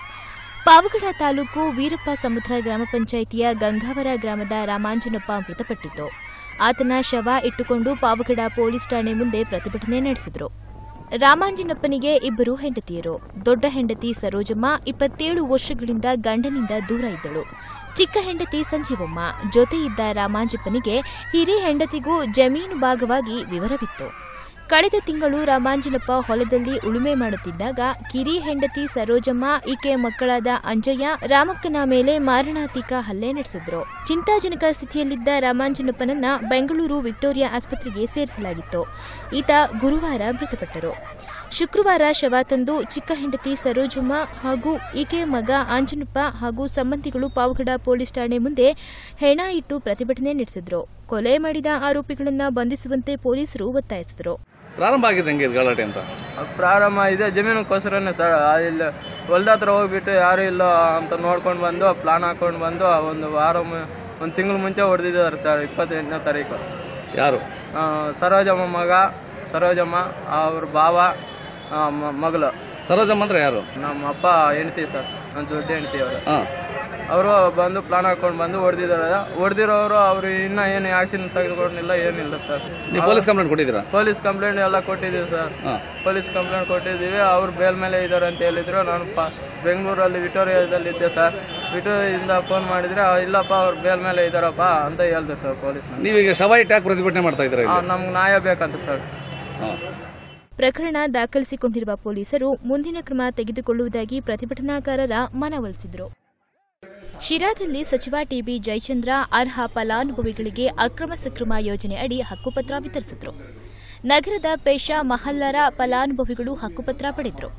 ಪಾವಗಡ ತಾಲೂಕು ವೀರಪ್ಪ ಸಮುದ್ರ ಗ್ರಾಮ ಪಂಚಾಯಿತಿಯ ಗಂಗಾವರ ಗ್ರಾಮದ ರಾಮಾಂಜನಪ್ಪ ಮೃತಪಟ್ಟಿದ್ದು ಆತನ ಶವ ಇಟ್ಟುಕೊಂಡು ಪಾವಗಡ ಪೊಲೀಸ್ ಠಾಣೆ ಮುಂದೆ ಪ್ರತಿಭಟನೆ ನಡೆಸಿದರು ರಾಮಾಂಜನಪ್ಪನಿಗೆ ಇಬ್ಬರು ಹೆಂಡತಿಯರು ದೊಡ್ಡ ಹೆಂಡತಿ ಸರೋಜಮ್ಮ ಇಪ್ಪತ್ತೇಳು ವರ್ಷಗಳಿಂದ ಗಂಡನಿಂದ ದೂರ ಇದ್ದಳು ಚಿಕ್ಕ ಹೆಂಡತಿ ಸಂಜೀವಮ್ಮ ಜೊತೆ ಇದ್ದ ರಾಮಾಂಜಪ್ಪನಿಗೆ ಹಿರಿ ಹೆಂಡತಿಗೂ ಜಮೀನು ಭಾಗವಾಗಿ ವಿವರವಿತ್ತು ಕಳೆದ ತಿಂಗಳು ರಾಮಾಂಜನಪ್ಪ ಹೊಲದಲ್ಲಿ ಉಳುಮೆ ಮಾಡುತ್ತಿದ್ದಾಗ ಕಿರಿ ಹೆಂಡತಿ ಸರೋಜಮ್ಮ ಈಕೆ ಮಕ್ಕಳಾದ ಅಂಜಯ್ಯ ರಾಮಕ್ಕನ ಮೇಲೆ ಮಾರಣಾಂತಿಕ ಹಲ್ಲೆ ನಡೆಸಿದ್ರು ಚಿಂತಾಜನಕ ಸ್ಥಿತಿಯಲ್ಲಿದ್ದ ರಾಮಾಂಜನಪ್ಪನನ್ನ ಬೆಂಗಳೂರು ವಿಕ್ಟೋರಿಯಾ ಆಸ್ಪತ್ರೆಗೆ ಸೇರಿಸಲಾಗಿತ್ತು ಈತ ಗುರುವಾರ ಮೃತಪಟ್ಟರು ಶುಕ್ರವಾರ ಶವ ತಂದು ಚಿಕ್ಕ ಹೆಂಡತಿ ಸರೋಜಮ್ಮ ಹಾಗೂ ಈಕೆ ಮಗ ಆಂಜನಪ್ಪ ಹಾಗೂ ಸಂಬಂಧಿಗಳು ಪಾವಗಡ ಪೊಲೀಸ್ ಠಾಣೆ ಮುಂದೆ ಹೆಣ ಇಟ್ಟು ಪ್ರತಿಭಟನೆ ನಡೆಸಿದ್ರು ಕೊಲೆ ಮಾಡಿದ ಆರೋಪಿಗಳನ್ನ ಬಂಧಿಸುವಂತೆ ಪೊಲೀಸರು ಒತ್ತಾಯಿಸಿದರು ಪ್ರಾರಂಭ ಆಗಿದೆ ಹೆಂಗೆ ಇದು ಗಲಾಟೆ ಅಂತ ಪ್ರಾರಂಭ ಇದೆ ಜಮೀನಿಗೋಸ್ಕರನೇ ಸರ್ ಇಲ್ಲಿ ಹೊಲ್ದ ಹತ್ರ ಹೋಗ್ಬಿಟ್ಟು ಯಾರು ಇಲ್ಲ ಅಂತ ನೋಡ್ಕೊಂಡು ಬಂದು ಪ್ಲಾನ್ ಹಾಕೊಂಡು ಬಂದು ಒಂದು ವಾರ ಒಂದು ತಿಂಗಳು ಮುಂಚೆ ಹೊಡೆದಿದ್ದಾರೆ ಸರ್ ಇಪ್ಪತ್ತೆಂಟನೇ ತಾರೀಕು ಯಾರು ಆ, ಸರೋಜಮ್ಮ ಮಗ ಸರೋಜಮ್ಮ ಅವ್ರ ಭಾವ ಆ, ಮ- ಮಗಳು ಸರೋಜಮ್ಮ ಅಂದ್ರೆ ಯಾರು ನಮ್ಮ ಅಪ್ಪ ಹೆಂಡ್ತಿ ಸರ್ ನನ್ನ ದೊಡ್ಡ ಹೆಂಡ್ತಿ ಅವರು ಹಾ ಅವರು ಬಂದು ಪ್ಲಾನ್ ಹಾಕೊಂಡು ಬಂದು ಹೊಡೆದಿದ್ದಾರೆ ಹೊಡೆದಿರೋರು ಅವರು ಇನ್ನೂ ಏನು ಆಕ್ಷನ್ ತೆಗೆದುಕೊಂಡಿಲ್ಲ ಏನಿಲ್ಲ ಸರ್ ನೀವು ಪೊಲೀಸ್ ಕಂಪ್ಲೇಂಟ್ ಕೊಟ್ಟಿದ್ದೀರಾ ಪೊಲೀಸ್ ಕಂಪ್ಲೇಂಟ್ ಎಲ್ಲ ಕೊಟ್ಟಿದ್ದೀವಿ ಸರ್ ಹಾ ಪೊಲೀಸ್ ಕಂಪ್ಲೇಂಟ್ ಕೊಟ್ಟಿದ್ದೀವಿ ಅವ್ರು ಬೇಲ್ ಮೇಲೆ ಇದ್ದಾರೆ ಅಂತ ಹೇಳಿದ್ರು ನಾನು ಪ ಬೆಂಗಳೂರಲ್ಲಿ ವಿಕ್ಟೋರಿಯಾದಲ್ಲಿ ಇದ್ದೆ ಸರ್ ವಿಕ್ಟೋರಿಯಿಂದ ಫೋನ್ ಮಾಡಿದ್ರೆ "ಆ, ಇಲ್ಲಪ್ಪ ಅವ್ರು ಬೇಲ್ ಮೇಲೆ ಇದ್ದಾರಪ್ಪ ಅಂತ ಹೇಳ್ದೆ ಸರ್ ಪೊಲೀಸ್ ನೀವೀಗ ಶವ ಇಟ್ಟು ಯಾಕೆ ಪ್ರತಿಭಟನೆ ಮಾಡ್ತಾ ಇದ್ದೀರಾ ಇಲ್ಲಿ? ನಮ್ಗೆ ನ್ಯಾಯ ಬೇಕಂತ ಸರ್ ಹಾ. ಪ್ರಕರಣ ದಾಖಲಿಸಿಕೊಂಡಿರುವ ಪೊಲೀಸರು ಮುಂದಿನ ಕ್ರಮ ತೆಗೆದುಕೊಳ್ಳುವುದಾಗಿ ಪ್ರತಿಭಟನಾಕಾರರ ಮನವೊಲಿಸಿದರು ಶಿರಾದಲ್ಲಿ ಸಚಿವ ಟಿಬಿ ಜಯಚಂದ್ರ ಅರ್ಹ ಫಲಾನುಭವಿಗಳಿಗೆ ಅಕ್ರಮ ಸಕ್ರಮ ಯೋಜನೆ ಅಡಿ ಹಕ್ಕುಪತ್ರ ವಿತರಿಸಿದರು ನಗರದ ಪೇಶಾ ಮಹಲ್ಲರ ಫಲಾನುಭವಿಗಳು ಹಕ್ಕುಪತ್ರ ಪಡೆದರು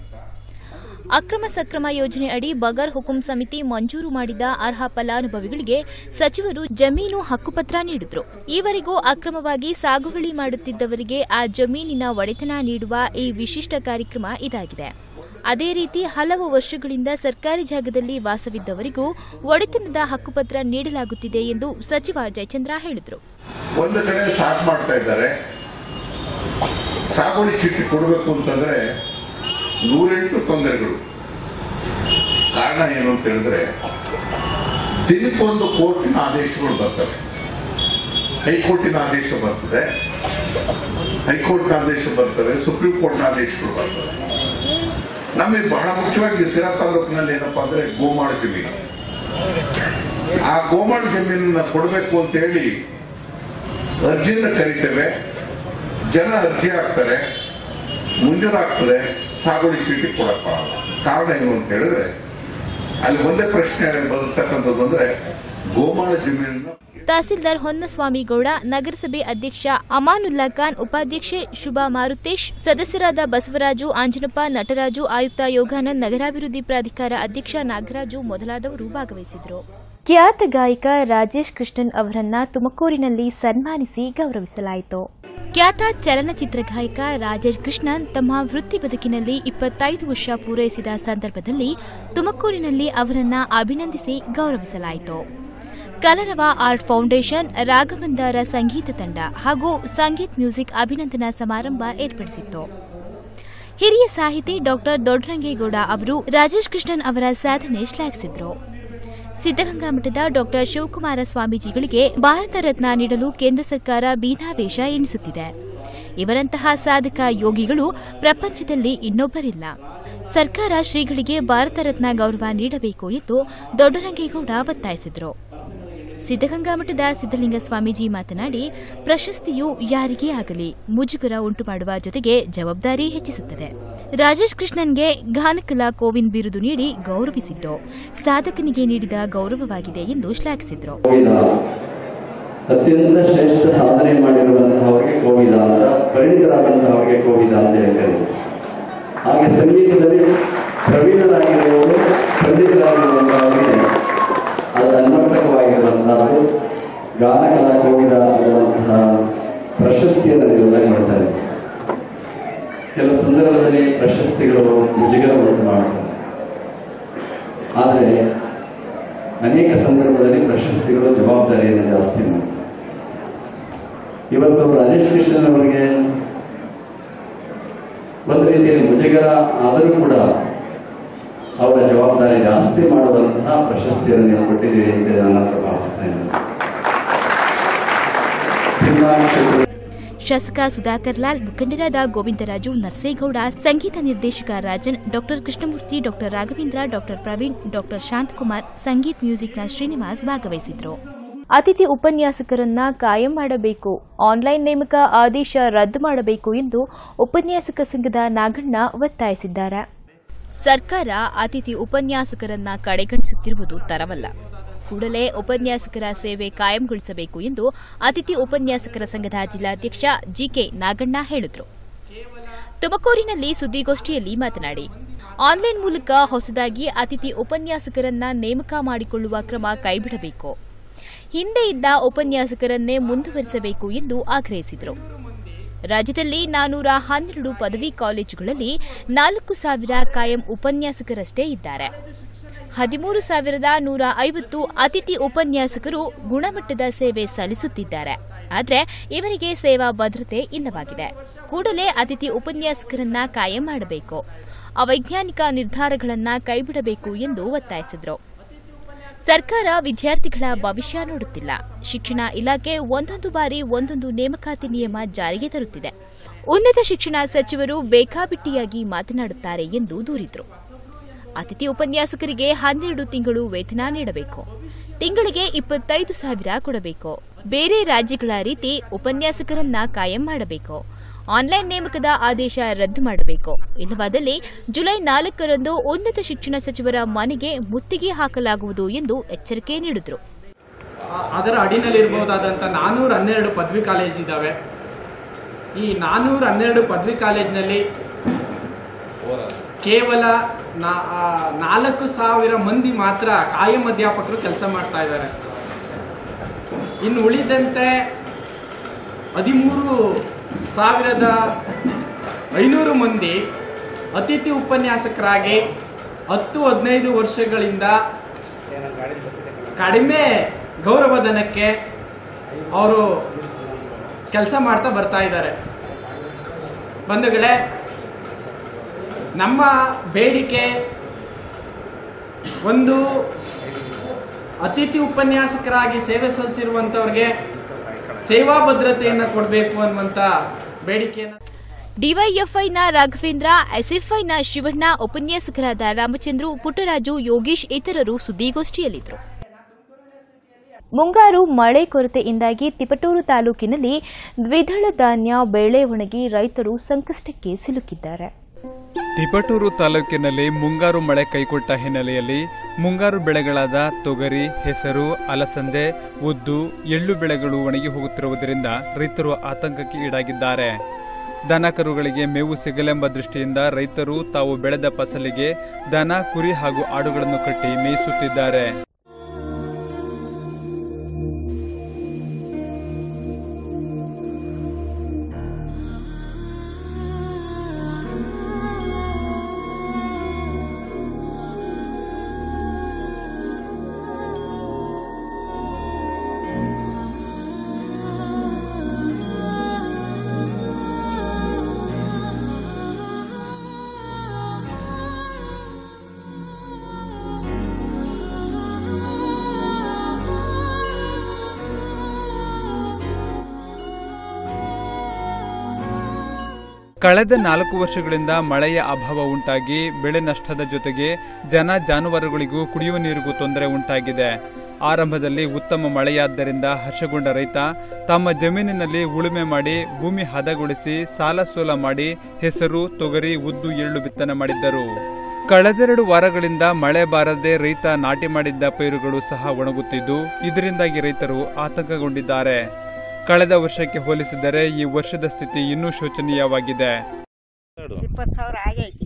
ಅಕ್ರಮ ಸಕ್ರಮ ಯೋಜನೆ ಅಡಿ ಬಗರ್ ಹುಕುಂ ಸಮಿತಿ ಮಂಜೂರು ಮಾಡಿದ ಅರ್ಹ ಫಲಾನುಭವಿಗಳಿಗೆ ಸಚಿವರು ಜಮೀನು ಹಕ್ಕುಪತ್ರ ನೀಡಿದ್ರು ಈವರೆಗೂ ಅಕ್ರಮವಾಗಿ ಸಾಗುವಳಿ ಮಾಡುತ್ತಿದ್ದವರಿಗೆ ಆ ಜಮೀನಿನ ಒಡೆತನ ನೀಡುವ ಈ ವಿಶಿಷ್ಟ ಕಾರ್ಯಕ್ರಮ ಇದಾಗಿದೆ ಅದೇ ರೀತಿ ಹಲವು ವರ್ಷಗಳಿಂದ ಸರ್ಕಾರಿ ಜಾಗದಲ್ಲಿ ವಾಸವಿದ್ದವರಿಗೂ ಒಡೆತನದ ಹಕ್ಕುಪತ್ರ ನೀಡಲಾಗುತ್ತಿದೆ ಎಂದು ಸಚಿವ ಜಯಚಂದ್ರ ಹೇಳಿದರು ಒಂದು ಕಡೆ ಸಾಕು ಮಾಡ್ತಾ ಇದ್ದಾರೆ ಸಾಗುವಳಿ ಚೀಟಿ ಕೊಡಬೇಕು ಅಂತಂದ್ರೆ ನೂರೆಂಟು ತೊಂದರೆಗಳು ಕಾರಣ ಏನು ಅಂತ ಹೇಳಿದ್ರೆ ದಿನಕ್ಕೊಂದು ಕೋರ್ಟಿನ ಆದೇಶಗಳು ಬರ್ತವೆ ಹೈಕೋರ್ಟಿನ ಆದೇಶ ಬರ್ತದೆ ಹೈಕೋರ್ಟ್ನ ಆದೇಶ ಬರ್ತವೆ ಸುಪ್ರೀಂ ಕೋರ್ಟ್ನ ಆದೇಶಗಳು ಬರ್ತವೆ ನಮಗೆ ಬಹಳ ಮುಖ್ಯವಾಗಿ ಸಿರಾ ತಾಲೂಕಿನಲ್ಲಿ ಏನಪ್ಪಾ ಅಂದ್ರೆ ಗೋಮಾಳ ಜಮೀನು ಆ ಗೋಮಾಳ ಜಮೀನನ್ನ ಕೊಡಬೇಕು ಅಂತ ಹೇಳಿ ಅರ್ಜಿಯನ್ನು ಕರಿತೇವೆ ಜನ ಅರ್ಜಿ ಹಾಕ್ತಾರೆ ಮುಂಜಾನಾಗ್ತದೆ ಸಾಗುವಳಿ ಚೀಟಿ ಕೊಡಕ್ಕಾಗಲ್ಲ ಕಾರಣ ಏನು ಅಂತ ಹೇಳಿದ್ರೆ ಅಲ್ಲಿ ಒಂದೇ ಪ್ರಶ್ನೆ ಬರತಕ್ಕಂಥದ್ದು ಅಂದ್ರೆ ಗೋಮಾಳ ಜಮೀನನ್ನ ತಹಸೀಲ್ದಾರ್ ಹೊನ್ನಸ್ವಾಮಿಗೌಡ ನಗರಸಭೆ ಅಧ್ಯಕ್ಷ ಅಮಾನುಲ್ಲಾ ಖಾನ್ ಉಪಾಧ್ಯಕ್ಷೆ ಶುಭಾ ಮಾರುತೇಶ್ ಸದಸ್ಯರಾದ ಬಸವರಾಜು ಆಂಜನಪ್ಪ ನಟರಾಜು ಆಯುಕ್ತ ಯೋಗಾನಂದ್ ನಗರಾಭಿವೃದ್ಧಿ ಪ್ರಾಧಿಕಾರ ಅಧ್ಯಕ್ಷ ನಾಗರಾಜು ಮೊದಲಾದವರು ಭಾಗವಹಿಸಿದರು ಖ್ಯಾತ ಗಾಯಕ ರಾಜೇಶ್ ಕೃಷ್ಣನ್ ಅವರನ್ನ ತುಮಕೂರಿನಲ್ಲಿ ಸನ್ಮಾನಿಸಿ ಗೌರವಿಸಲಾಯಿತು ಖ್ಯಾತ ಚಲನಚಿತ್ರ ಗಾಯಕ ರಾಜೇಶ್ ಕೃಷ್ಣನ್ ತಮ್ಮ ವೃತ್ತಿ ಬದುಕಿನಲ್ಲಿ ಇಪ್ಪತ್ತೈದು ವರ್ಷ ಪೂರೈಸಿದ ಸಂದರ್ಭದಲ್ಲಿ ತುಮಕೂರಿನಲ್ಲಿ ಅವರನ್ನ ಅಭಿನಂದಿಸಿ ಗೌರವಿಸಲಾಯಿತು ಕಲರವ ಆರ್ಟ್ ಫೌಂಡೇಶನ್ ರಾಘವಂದಾರ ಸಂಗೀತ ತಂಡ ಹಾಗೂ ಸಂಗೀತ್ ಮ್ಯೂಸಿಕ್ ಅಭಿನಂದನಾ ಸಮಾರಂಭ ಏರ್ಪಡಿಸಿತ್ತು ಹಿರಿಯ ಸಾಹಿತಿ ಡಾಕ್ಟರ್ ದೊಡ್ಡರಂಗೇಗೌಡ ಅವರು ರಾಜೇಶ್ ಕೃಷ್ಣನ್ ಅವರ ಸಾಧನೆ ಶ್ಲಾಘಿಸಿದರು ಸಿದ್ದಗಂಗಾ ಮಠದ ಡಾಕ್ಟರ್ ಶಿವಕುಮಾರ ಸ್ವಾಮೀಜಿಗಳಿಗೆ ಭಾರತ ರತ್ನ ನೀಡಲು ಕೇಂದ್ರ ಸರ್ಕಾರ ಬೀನಾವೇಶ ಎನಿಸುತ್ತಿದೆ ಇವರಂತಹ ಸಾಧಕ ಯೋಗಿಗಳು ಪ್ರಪಂಚದಲ್ಲಿ ಇನ್ನೊಬ್ಬರಿಲ್ಲ ಸರ್ಕಾರ ಶ್ರೀಗಳಿಗೆ ಭಾರತ ರತ್ನ ಗೌರವ ನೀಡಬೇಕು ಎಂದು ದೊಡ್ಡರಂಗೇಗೌಡ ಒತ್ತಾಯಿಸಿದರು ಸಿದ್ದಗಂಗಾ ಮಠದ ಸಿದ್ದಲಿಂಗ ಸ್ವಾಮೀಜಿ ಮಾತನಾಡಿ ಪ್ರಶಸ್ತಿಯು ಯಾರಿಗೇ ಆಗಲಿ ಮುಜುಗರ ಉಂಟು ಮಾಡುವ ಜೊತೆಗೆ ಜವಾಬ್ದಾರಿ ಹೆಚ್ಚಿಸುತ್ತದೆ ರಾಜೇಶ್ ಕೃಷ್ಣನ್ಗೆ ಘಾನಕಲಾ ಕೋವಿಂದ್ ಬಿರುದು ನೀಡಿ ಗೌರವಿಸಿದ್ದು ಸಾಧಕನಿಗೆ ನೀಡಿದ ಗೌರವವಾಗಿದೆ ಎಂದು ಶ್ಲಾಘಿಸಿದರು ಅತ್ಯಂತ ಶ್ರೇಷ್ಠ ಸಾಧನೆ ಮಾಡಿರುವಂತಹವರಿಗೆ ಕೋವಿದ ಅಂತ ಪರಿಣಿತರಾದಂತಹವರಿಗೆ ಕೋವಿದ ಅಂತ ಹೇಳಿ ಕರೀತಾರೆ ಹಾಗೆ ಸಂಗೀತದಲ್ಲಿ ಪ್ರವೀಣರಾಗಿರುವವರು ಪಂಡಿತರಾಗಿರುವಂತಹವರಿಗೆ ಅದು ಅನ್ವರ್ಥಕವಾಗಿರುವಂತಹದ್ದು ಗಾನಕಲಾ ಕೋವಿದ ಅನ್ನುವಂತಹ ಪ್ರಶಸ್ತಿಯನ್ನು ನೀಡುವುದಾಗಿ ಮಾಡ್ತಾ ಇದೆ ಕೆಲವು ಸಂದರ್ಭದಲ್ಲಿ ಪ್ರಶಸ್ತಿಗಳು ಮುಜುಗರ ಉಂಟು ಮಾಡುತ್ತವೆ ಆದರೆ ಅನೇಕ ಸಂದರ್ಭದಲ್ಲಿ ಪ್ರಶಸ್ತಿಗಳು ಜವಾಬ್ದಾರಿಯನ್ನು ಜಾಸ್ತಿ ಮಾಡ್ತವೆ ಇವತ್ತು ರಾಜೇಶ್ ಕೃಷ್ಣನ್ ಅವರಿಗೆ ಒಂದು ರೀತಿಯಲ್ಲಿ ಮುಜುಗರ ಆದರೂ ಕೂಡ ಅವರ ಜವಾಬ್ದಾರಿ ಜಾಸ್ತಿ ಮಾಡುವಂತಹ ಪ್ರಶಸ್ತಿಯನ್ನು ನೀವು ಕೊಟ್ಟಿದ್ದೀರಿ ಅಂತ ನಾನು ಹತ್ರ ಭಾವಿಸ್ತಾ ಇದ್ದೇನೆ ಸಿನಿಮಾ ಕ್ಷೇತ್ರ ಶಾಸಕ ಸುಧಾಕರ್ ಲಾಲ್ ಮುಖಂಡರಾದ ಗೋವಿಂದರಾಜು ನರ್ಸೇಗೌಡ ಸಂಗೀತ ನಿರ್ದೇಶಕ Rajan doctor Krishnamurthy doctor Raghavendra doctor Praveen doctor Shantakumar Sangeet ಮ್ಯೂಸಿಕ್ನ ಶ್ರೀನಿವಾಸ್ ಭಾಗವಹಿಸಿದ್ರು ಅತಿಥಿ ಉಪನ್ಯಾಸಕರನ್ನ ಕಾಯಂ ಮಾಡಬೇಕು ಆನ್ಲೈನ್ ನೇಮಕ ಆದೇಶ ರದ್ದು ಮಾಡಬೇಕು ಎಂದು ಉಪನ್ಯಾಸಕ ಸಂಘದ ನಾಗಣ್ಣ ಒತ್ತಾಯಿಸಿದ್ದಾರೆ ಸರ್ಕಾರ ಅತಿಥಿ ಉಪನ್ಯಾಸಕರನ್ನ ಕಡೆಗಣಿಸುತ್ತಿರುವುದು ತರವಲ್ಲ ಕೂಡಲೇ ಉಪನ್ಯಾಸಕರ ಸೇವೆ ಕಾಯಂಗೊಳಿಸಬೇಕು ಎಂದು ಅತಿಥಿ ಉಪನ್ಯಾಸಕರ ಸಂಘದ ಜಿಲ್ಲಾಧ್ಯಕ್ಷ ಜಿಕೆ ನಾಗಣ್ಣ ಹೇಳಿದರು ತುಮಕೂರಿನಲ್ಲಿ ಸುದ್ದಿಗೋಷ್ಠಿಯಲ್ಲಿ ಮಾತನಾಡಿ ಆನ್ಲೈನ್ ಮೂಲಕ ಹೊಸದಾಗಿ ಅತಿಥಿ ಉಪನ್ಯಾಸಕರನ್ನ ನೇಮಕ ಮಾಡಿಕೊಳ್ಳುವ ಕ್ರಮ ಕೈಬಿಡಬೇಕು ಹಿಂದೆ ಇದ್ದ ಉಪನ್ಯಾಸಕರನ್ನೇ ಮುಂದುವರಿಸಬೇಕು ಎಂದು ಆಗ್ರಹಿಸಿದರು ರಾಜ್ಯದಲ್ಲಿ ನಾನೂರ ಹನ್ನೆರಡು ಪದವಿ ಕಾಲೇಜುಗಳಲ್ಲಿ ನಾಲ್ಕು ಸಾವಿರ ಕಾಯಂ ಉಪನ್ಯಾಸಕರಷ್ಟೇ ಇದ್ದಾರೆ ಹದಿಮೂರು ಸಾವಿರದ ನೂರ ಐವತ್ತು ಅತಿಥಿ ಉಪನ್ಯಾಸಕರು ಗುಣಮಟ್ಟದ ಸೇವೆ ಸಲ್ಲಿಸುತ್ತಿದ್ದಾರೆ ಆದರೆ ಇವರಿಗೆ ಸೇವಾ ಭದ್ರತೆ ಇಲ್ಲವಾಗಿದೆ ಕೂಡಲೇ ಅತಿಥಿ ಉಪನ್ಯಾಸಕರನ್ನ ಕಾಯಂ ಮಾಡಬೇಕು ಅವೈಜ್ಞಾನಿಕ ನಿರ್ಧಾರಗಳನ್ನು ಕೈಬಿಡಬೇಕು ಎಂದು ಒತ್ತಾಯಿಸಿದರು ಸರ್ಕಾರ ವಿದ್ಯಾರ್ಥಿಗಳ ಭವಿಷ್ಯ ನೋಡುತ್ತಿಲ್ಲ ಶಿಕ್ಷಣ ಇಲಾಖೆ ಒಂದೊಂದು ಬಾರಿ ಒಂದೊಂದು ನೇಮಕಾತಿ ನಿಯಮ ಜಾರಿಗೆ ತರುತ್ತಿದೆ ಉನ್ನತ ಶಿಕ್ಷಣ ಸಚಿವರು ಬೇಕಾಬಿಟ್ಟಿಯಾಗಿ ಮಾತನಾಡುತ್ತಾರೆ ಎಂದು ದೂರಿದರು ಅತಿಥಿ ಉಪನ್ಯಾಸಕರಿಗೆ ಹನ್ನೆರಡು ತಿಂಗಳು ವೇತನ ನೀಡಬೇಕು ತಿಂಗಳಿಗೆ ಇಪ್ಪತ್ತೈದು ಸಾವಿರ ಕೊಡಬೇಕು ಬೇರೆ ರಾಜ್ಯಗಳ ರೀತಿ ಉಪನ್ಯಾಸಕರನ್ನ ಕಾಯಂ ಮಾಡಬೇಕು ಆನ್ಲೈನ್ ನೇಮಕದ ಆದೇಶ ರದ್ದು ಮಾಡಬೇಕು ಇಲ್ಲವಾದಲ್ಲಿ ಜುಲೈ ನಾಲ್ಕರಂದು ಉನ್ನತ ಶಿಕ್ಷಣ ಸಚಿವರ ಮನೆಗೆ ಮುತ್ತಿಗೆ ಹಾಕಲಾಗುವುದು ಎಂದು ಎಚ್ಚರಿಕೆ ನೀಡಿದರು ಅದರ ಅಡಿನಲ್ಲಿರ್ಬಹುದಾದಂಥ ನಾನೂರ ಹನ್ನೆರಡು ಪದವಿ ಕಾಲೇಜ್ ಇದ್ದಾವೆ ಈ ನಾನೂರ ಹನ್ನೆರಡು ಪದವಿ ಕಾಲೇಜಿನಲ್ಲಿ ಕೇವಲ ನಾ- ಆ, ನಾಲ್ಕು ಸಾವಿರ ಮಂದಿ ಮಾತ್ರ ಕಾಯಂ ಅಧ್ಯಾಪಕರು ಕೆಲಸ ಮಾಡ್ತಾ ಇದ್ದಾರೆ ಇನ್ನು ಉಳಿದಂತೆ ಹದಿಮೂರು ಸಾವಿರದ ಐನೂರು ಮಂದಿ ಅತಿಥಿ ಉಪನ್ಯಾಸಕರಾಗಿ ಹತ್ತು ಹದಿನೈದು ವರ್ಷಗಳಿಂದ ಕಡಿಮೆ ಗೌರವಧನಕ್ಕೆ ಅವರು ಕೆಲಸ ಮಾಡ್ತಾ ಬರ್ತಾ ಇದ್ದಾರೆ ಬಂಧುಗಳೇ ನಮ್ಮ ಬೇಡಿಕೆ ಒಂದು ಅತಿಥಿ ಉಪನ್ಯಾಸಕರಾಗಿ ಸೇವೆ ಸಲ್ಲಿಸಿರುವಂತವ್ರಿಗೆ ಸೇವಾ ಭದ್ರತೆಯನ್ನು ಕೊಡಬೇಕು ಅನ್ನುವಂತ ಬೇಡಿಕೆಯನ್ನು ಡಿವೈಎಫ್ಐನ ರಾಘವೇಂದ್ರ ಎಸ್ಎಫ್ಐನ ಶಿವಣ್ಣ ಉಪನ್ಯಾಸಕರಾದ ರಾಮಚಂದ್ರು ಪುಟ್ಟರಾಜು ಯೋಗೀಶ್ ಇತರರು ಸುದ್ದಿಗೋಷ್ಠಿಯಲ್ಲಿದ್ದರು ಮುಂಗಾರು ಮಳೆ ಕೊರತೆಯಿಂದಾಗಿ ತಿಪಟೂರು ತಾಲೂಕಿನಲ್ಲಿ ದ್ವಿದಳ ಧಾನ್ಯ ಬೆಳೆ ಒಣಗಿ ರೈತರು ಸಂಕಷ್ಟಕ್ಕೆ ಸಿಲುಕಿದ್ದಾರೆ ತಿಪಟೂರು ತಾಲೂಕಿನಲ್ಲಿ ಮುಂಗಾರು ಮಳೆ ಕೈಕೊಟ್ಟ ಹಿನ್ನೆಲೆಯಲ್ಲಿ ಮುಂಗಾರು ಬೆಳೆಗಳಾದ ತೊಗರಿ ಹೆಸರು ಅಲಸಂದೆ ಉದ್ದು ಎಳ್ಳು ಬೆಳೆಗಳು ಒಣಗಿ ಹೋಗುತ್ತಿರುವುದರಿಂದ ರೈತರು ಆತಂಕಕ್ಕೆ ಈಡಾಗಿದ್ದಾರೆ ದನ ಕರುಗಳಿಗೆ ಮೇವು ಸಿಗಲೆಂಬ ದೃಷ್ಟಿಯಿಂದ ರೈತರು ತಾವು ಬೆಳೆದ ಫಸಲಿಗೆ ದನ ಕುರಿ ಹಾಗೂ ಆಡುಗಳನ್ನು ಕಟ್ಟಿ ಮೇಯಿಸುತ್ತಿದ್ದಾರೆ ಕಳೆದ ನಾಲ್ಕು ವರ್ಷಗಳಿಂದ ಮಳೆಯ ಅಭಾವ ಉಂಟಾಗಿ ಬೆಳೆ ನಷ್ಟದ ಜೊತೆಗೆ ಜನ ಜಾನುವಾರುಗಳಿಗೂ ಕುಡಿಯುವ ನೀರಿಗೂ ತೊಂದರೆ ಉಂಟಾಗಿದೆ ಆರಂಭದಲ್ಲಿ ಉತ್ತಮ ಮಳೆಯಾದ್ದರಿಂದ ಹರ್ಷಗೊಂಡ ರೈತ ತಮ್ಮ ಜಮೀನಿನಲ್ಲಿ ಉಳುಮೆ ಮಾಡಿ ಭೂಮಿ ಹದಗೊಳಿಸಿ ಸಾಲ ಸೋಲ ಮಾಡಿ ಹೆಸರು ತೊಗರಿ ಉದ್ದು ಎಳ್ಳು ಬಿತ್ತನೆ ಮಾಡಿದ್ದರು ಕಳೆದೆರಡು ವಾರಗಳಿಂದ ಮಳೆ ಬಾರದೆ ರೈತ ನಾಟಿ ಮಾಡಿದ್ದ ಪೈರುಗಳು ಸಹ ಒಣಗುತ್ತಿದ್ದು ಇದರಿಂದಾಗಿ ರೈತರು ಆತಂಕಗೊಂಡಿದ್ದಾರೆ ಕಳೆದ ವರ್ಷಕ್ಕೆ ಹೋಲಿಸಿದರೆ ಈ ವರ್ಷದ ಸ್ಥಿತಿ ಇನ್ನೂ ಶೋಚನೀಯವಾಗಿದೆ ಇಪ್ಪತ್ತು ಸಾವಿರ ಆಗೈತಿ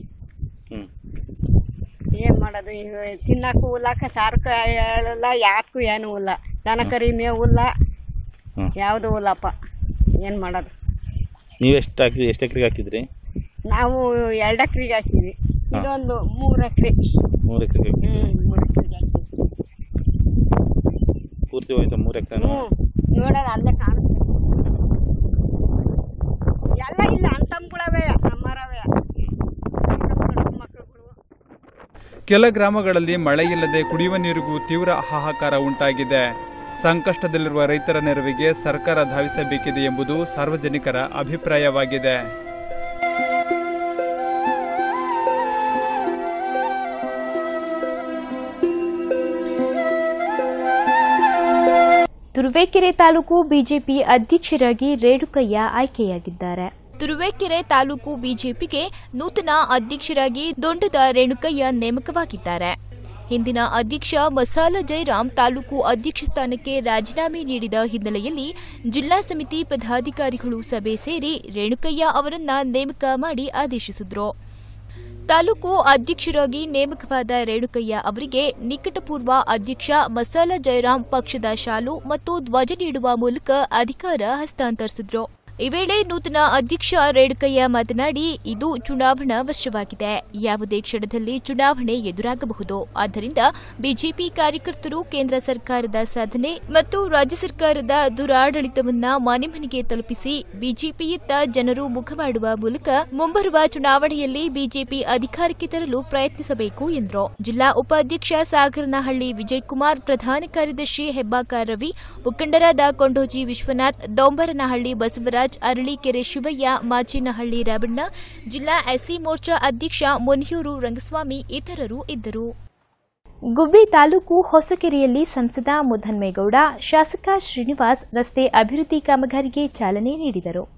ಏನ್ ಮಾಡೋದು ಈಗ ತಿನ್ನಕ್ಕೂ ಇಲ್ಲ ಸಾರ್ಕ ಹೇಳಲ್ಲ ಯಾಕೂ ಏನೂ ಇಲ್ಲ ದನ ಕರಿ ಮೇವು ಇಲ್ಲ ಯಾವುದೂ ಇಲ್ಲಪ್ಪ ಏನು ಮಾಡೋದು ನೀವು ಎಷ್ಟು ಹಾಕಿ ಎಷ್ಟು ಎಕರೆಗೆ ಹಾಕಿದ್ರಿ ನಾವು ಎರಡು ಎಕ್ರೆಗೆ ಹಾಕಿದ್ವಿ ಇದೊಂದು ಮೂರು ಎಕರೆ ಮೂರು ಎಕರೆಗೆ ಹ್ಞೂ ಮೂರು ಎಕರೆಗೆ ಹಾಕಿದ್ವಿ ಪೂರ್ತಿ ಹೋಯ್ತಾ ಮೂರು ಎಕರೆ ಹ್ಞೂ ನೋಡೋಣ ಅಲ್ಲೇ ಕಾಣುತ್ತೆ ಎಲ್ಲ ಇಲ್ಲ ಅಂತಂಬುಳವೇ ನಮ್ಮರವೇ ಕೆಲ ಗ್ರಾಮಗಳಲ್ಲಿ ಮಳೆಯಿಲ್ಲದೆ ಕುಡಿಯುವ ನೀರಿಗೂ ತೀವ್ರ ಹಾಹಾಕಾರ ಉಂಟಾಗಿದೆ ಸಂಕಷ್ಟದಲ್ಲಿರುವ ರೈತರ ನೆರವಿಗೆ ಸರ್ಕಾರ ಧಾವಿಸಬೇಕಿದೆ ಎಂಬುದು ಸಾರ್ವಜನಿಕರ ಅಭಿಪ್ರಾಯವಾಗಿದೆ ತುರುವೇಕೆರೆ ತಾಲೂಕು ಬಿಜೆಪಿ ಅಧ್ಯಕ್ಷರಾಗಿ ರೇಣುಕಯ್ಯ ಆಯ್ಕೆಯಾಗಿದ್ದಾರೆ ತುರುವೇಕೆರೆ ತಾಲೂಕು ಬಿಜೆಪಿಗೆ ನೂತನ ಅಧ್ಯಕ್ಷರಾಗಿ ದೊಂಡದ ರೇಣುಕಯ್ಯ ನೇಮಕವಾಗಿದ್ದಾರೆ ಹಿಂದಿನ ಅಧ್ಯಕ್ಷ ಮಸಾಲ ಜಯರಾಮ್ ತಾಲೂಕು ಅಧ್ಯಕ್ಷ ಸ್ಥಾನಕ್ಕೆ ರಾಜೀನಾಮೆ ನೀಡಿದ ಹಿನ್ನೆಲೆಯಲ್ಲಿ ಜಿಲ್ಲಾ ಸಮಿತಿ ಪದಾಧಿಕಾರಿಗಳು ಸಭೆ ಸೇರಿ ರೇಣುಕಯ್ಯ ಅವರನ್ನ ನೇಮಕ ಮಾಡಿ ಆದೇಶಿಸಿದ್ರು ತಾಲೂಕು ಅಧ್ಯಕ್ಷರಾಗಿ ನೇಮಕವಾದ ರೇಣುಕಯ್ಯ ಅವರಿಗೆ ನಿಕಟಪೂರ್ವ ಅಧ್ಯಕ್ಷ ಮಸಾಲ ಜಯರಾಮ್ ಪಕ್ಷದ ಶಾಲು ಮತ್ತು ಧ್ವಜ ನೀಡುವ ಮೂಲಕ ಅಧಿಕಾರ ಹಸ್ತಾಂತರಿಸಿದ್ರು ಈ ವೇಳೆ ನೂತನ ಅಧ್ಯಕ್ಷ ರೇಣುಕಯ್ಯ ಮಾತನಾಡಿ ಇದು ಚುನಾವಣಾ ವರ್ಷವಾಗಿದೆ ಯಾವುದೇ ಕ್ಷಣದಲ್ಲಿ ಚುನಾವಣೆ ಎದುರಾಗಬಹುದು ಆದ್ದರಿಂದ ಬಿಜೆಪಿ ಕಾರ್ಯಕರ್ತರು ಕೇಂದ್ರ ಸರ್ಕಾರದ ಸಾಧನೆ ಮತ್ತು ರಾಜ್ಯ ಸರ್ಕಾರದ ದುರಾಡಳಿತವನ್ನ ಮನೆ ಮನೆಗೆ ತಲುಪಿಸಿ ಬಿಜೆಪಿಯತ್ತ ಜನರು ಮುಖವಾಡುವ ಮೂಲಕ ಮುಂಬರುವ ಚುನಾವಣೆಯಲ್ಲಿ ಬಿಜೆಪಿ ಅಧಿಕಾರಕ್ಕೆ ತರಲು ಪ್ರಯತ್ನಿಸಬೇಕು ಎಂದರು ಜಿಲ್ಲಾ ಉಪಾಧ್ಯಕ್ಷ ಸಾಗರನಹಳ್ಳಿ ವಿಜಯಕುಮಾರ್ ಪ್ರಧಾನ ಕಾರ್ಯದರ್ಶಿ ಹೆಬ್ಬಾಕ ರವಿ ಮುಖಂಡರಾದ ಕೊಂಡೋಜಿ ವಿಶ್ವನಾಥ್ ದೊಂಬರನಹಳ್ಳಿ ಬಸವರಾಜ್ ಅರಳೀಕೆರೆ ಶಿವಯ್ಯ ಮಾಚಿನಹಳ್ಳಿ ರಾಬಣ್ಣ ಜಿಲ್ಲಾ ಎಸ್ಸಿ ಮೋರ್ಚಾ ಅಧ್ಯಕ್ಷ ಮುನಿಯೂರು ರಂಗಸ್ವಾಮಿ ಇತರರು ಇದ್ದರು ಗುಬ್ಬಿ ತಾಲೂಕು ಹೊಸಕೆರೆಯಲ್ಲಿ ಸಂಸದ ಮುದ್ದನ್ಮೇಗೌಡ ಶಾಸಕ ಶ್ರೀನಿವಾಸ್ ರಸ್ತೆ ಅಭಿವೃದ್ಧಿ ಕಾಮಗಾರಿಗೆ ಚಾಲನೆ ನೀಡಿದರು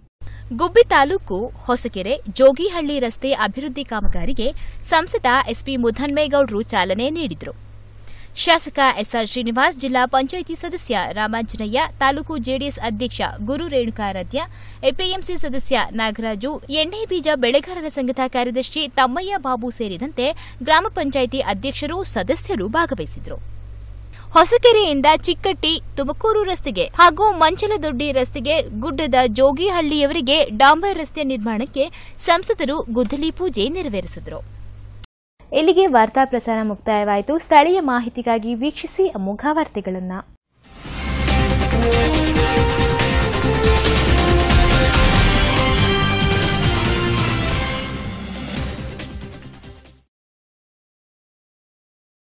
ಗುಬ್ಬಿ ತಾಲೂಕು ಹೊಸಕೆರೆ ಜೋಗಿಹಳ್ಳಿ ರಸ್ತೆ ಅಭಿವೃದ್ಧಿ ಕಾಮಗಾರಿಗೆ ಸಂಸದ ಎಸ್ಪಿ ಮುಧನ್ಮೇಗೌಡರು ಚಾಲನೆ ನೀಡಿದರು ಶಾಸಕ ಎಸ್ಆರ್ ಶ್ರೀನಿವಾಸ್ ಜಿಲ್ಲಾ ಪಂಚಾಯಿತಿ ಸದಸ್ಯ ರಾಮಾಂಜನಯ್ಯ ತಾಲೂಕು ಜೆಡಿಎಸ್ ಅಧ್ಯಕ್ಷ ಗುರು ರೇಣುಕಾರಾಧ್ಯ ಎಪಿಎಂಸಿ ಸದಸ್ಯ ನಾಗರಾಜು ಎಣ್ಣೆ ಬೀಜ ಬೆಳೆಗಾರರ ಸಂಘದ ಕಾರ್ಯದರ್ಶಿ ತಮ್ಮಯ್ಯ ಬಾಬು ಸೇರಿದಂತೆ ಗ್ರಾಮ ಪಂಚಾಯಿತಿ ಅಧ್ಯಕ್ಷರು ಸದಸ್ಯರು ಭಾಗವಹಿಸಿದರು ಹೊಸಕೆರೆಯಿಂದ ಚಿಕ್ಕಟ್ಟಿ ತುಮಕೂರು ರಸ್ತೆಗೆ ಹಾಗೂ ಮಂಚಲದೊಡ್ಡಿ ರಸ್ತೆಗೆ ಗುಡ್ಡದ ಜೋಗಿಹಳ್ಳಿಯವರಿಗೆ ಡಾಂಬರ್ ರಸ್ತೆ ನಿರ್ಮಾಣಕ್ಕೆ ಸಂಸದರು ಗುದ್ದಲಿ ಪೂಜೆ ನೆರವೇರಿಸಿದರು ಇಲ್ಲಿಗೆ ವಾರ್ತಾ ಪ್ರಸಾರ ಮುಕ್ತಾಯವಾಯಿತು ಸ್ಥಳೀಯ ಮಾಹಿತಿಗಾಗಿ ವೀಕ್ಷಿಸಿ ಅಮೋಘ ವಾರ್ತೆಗಳನ್ನು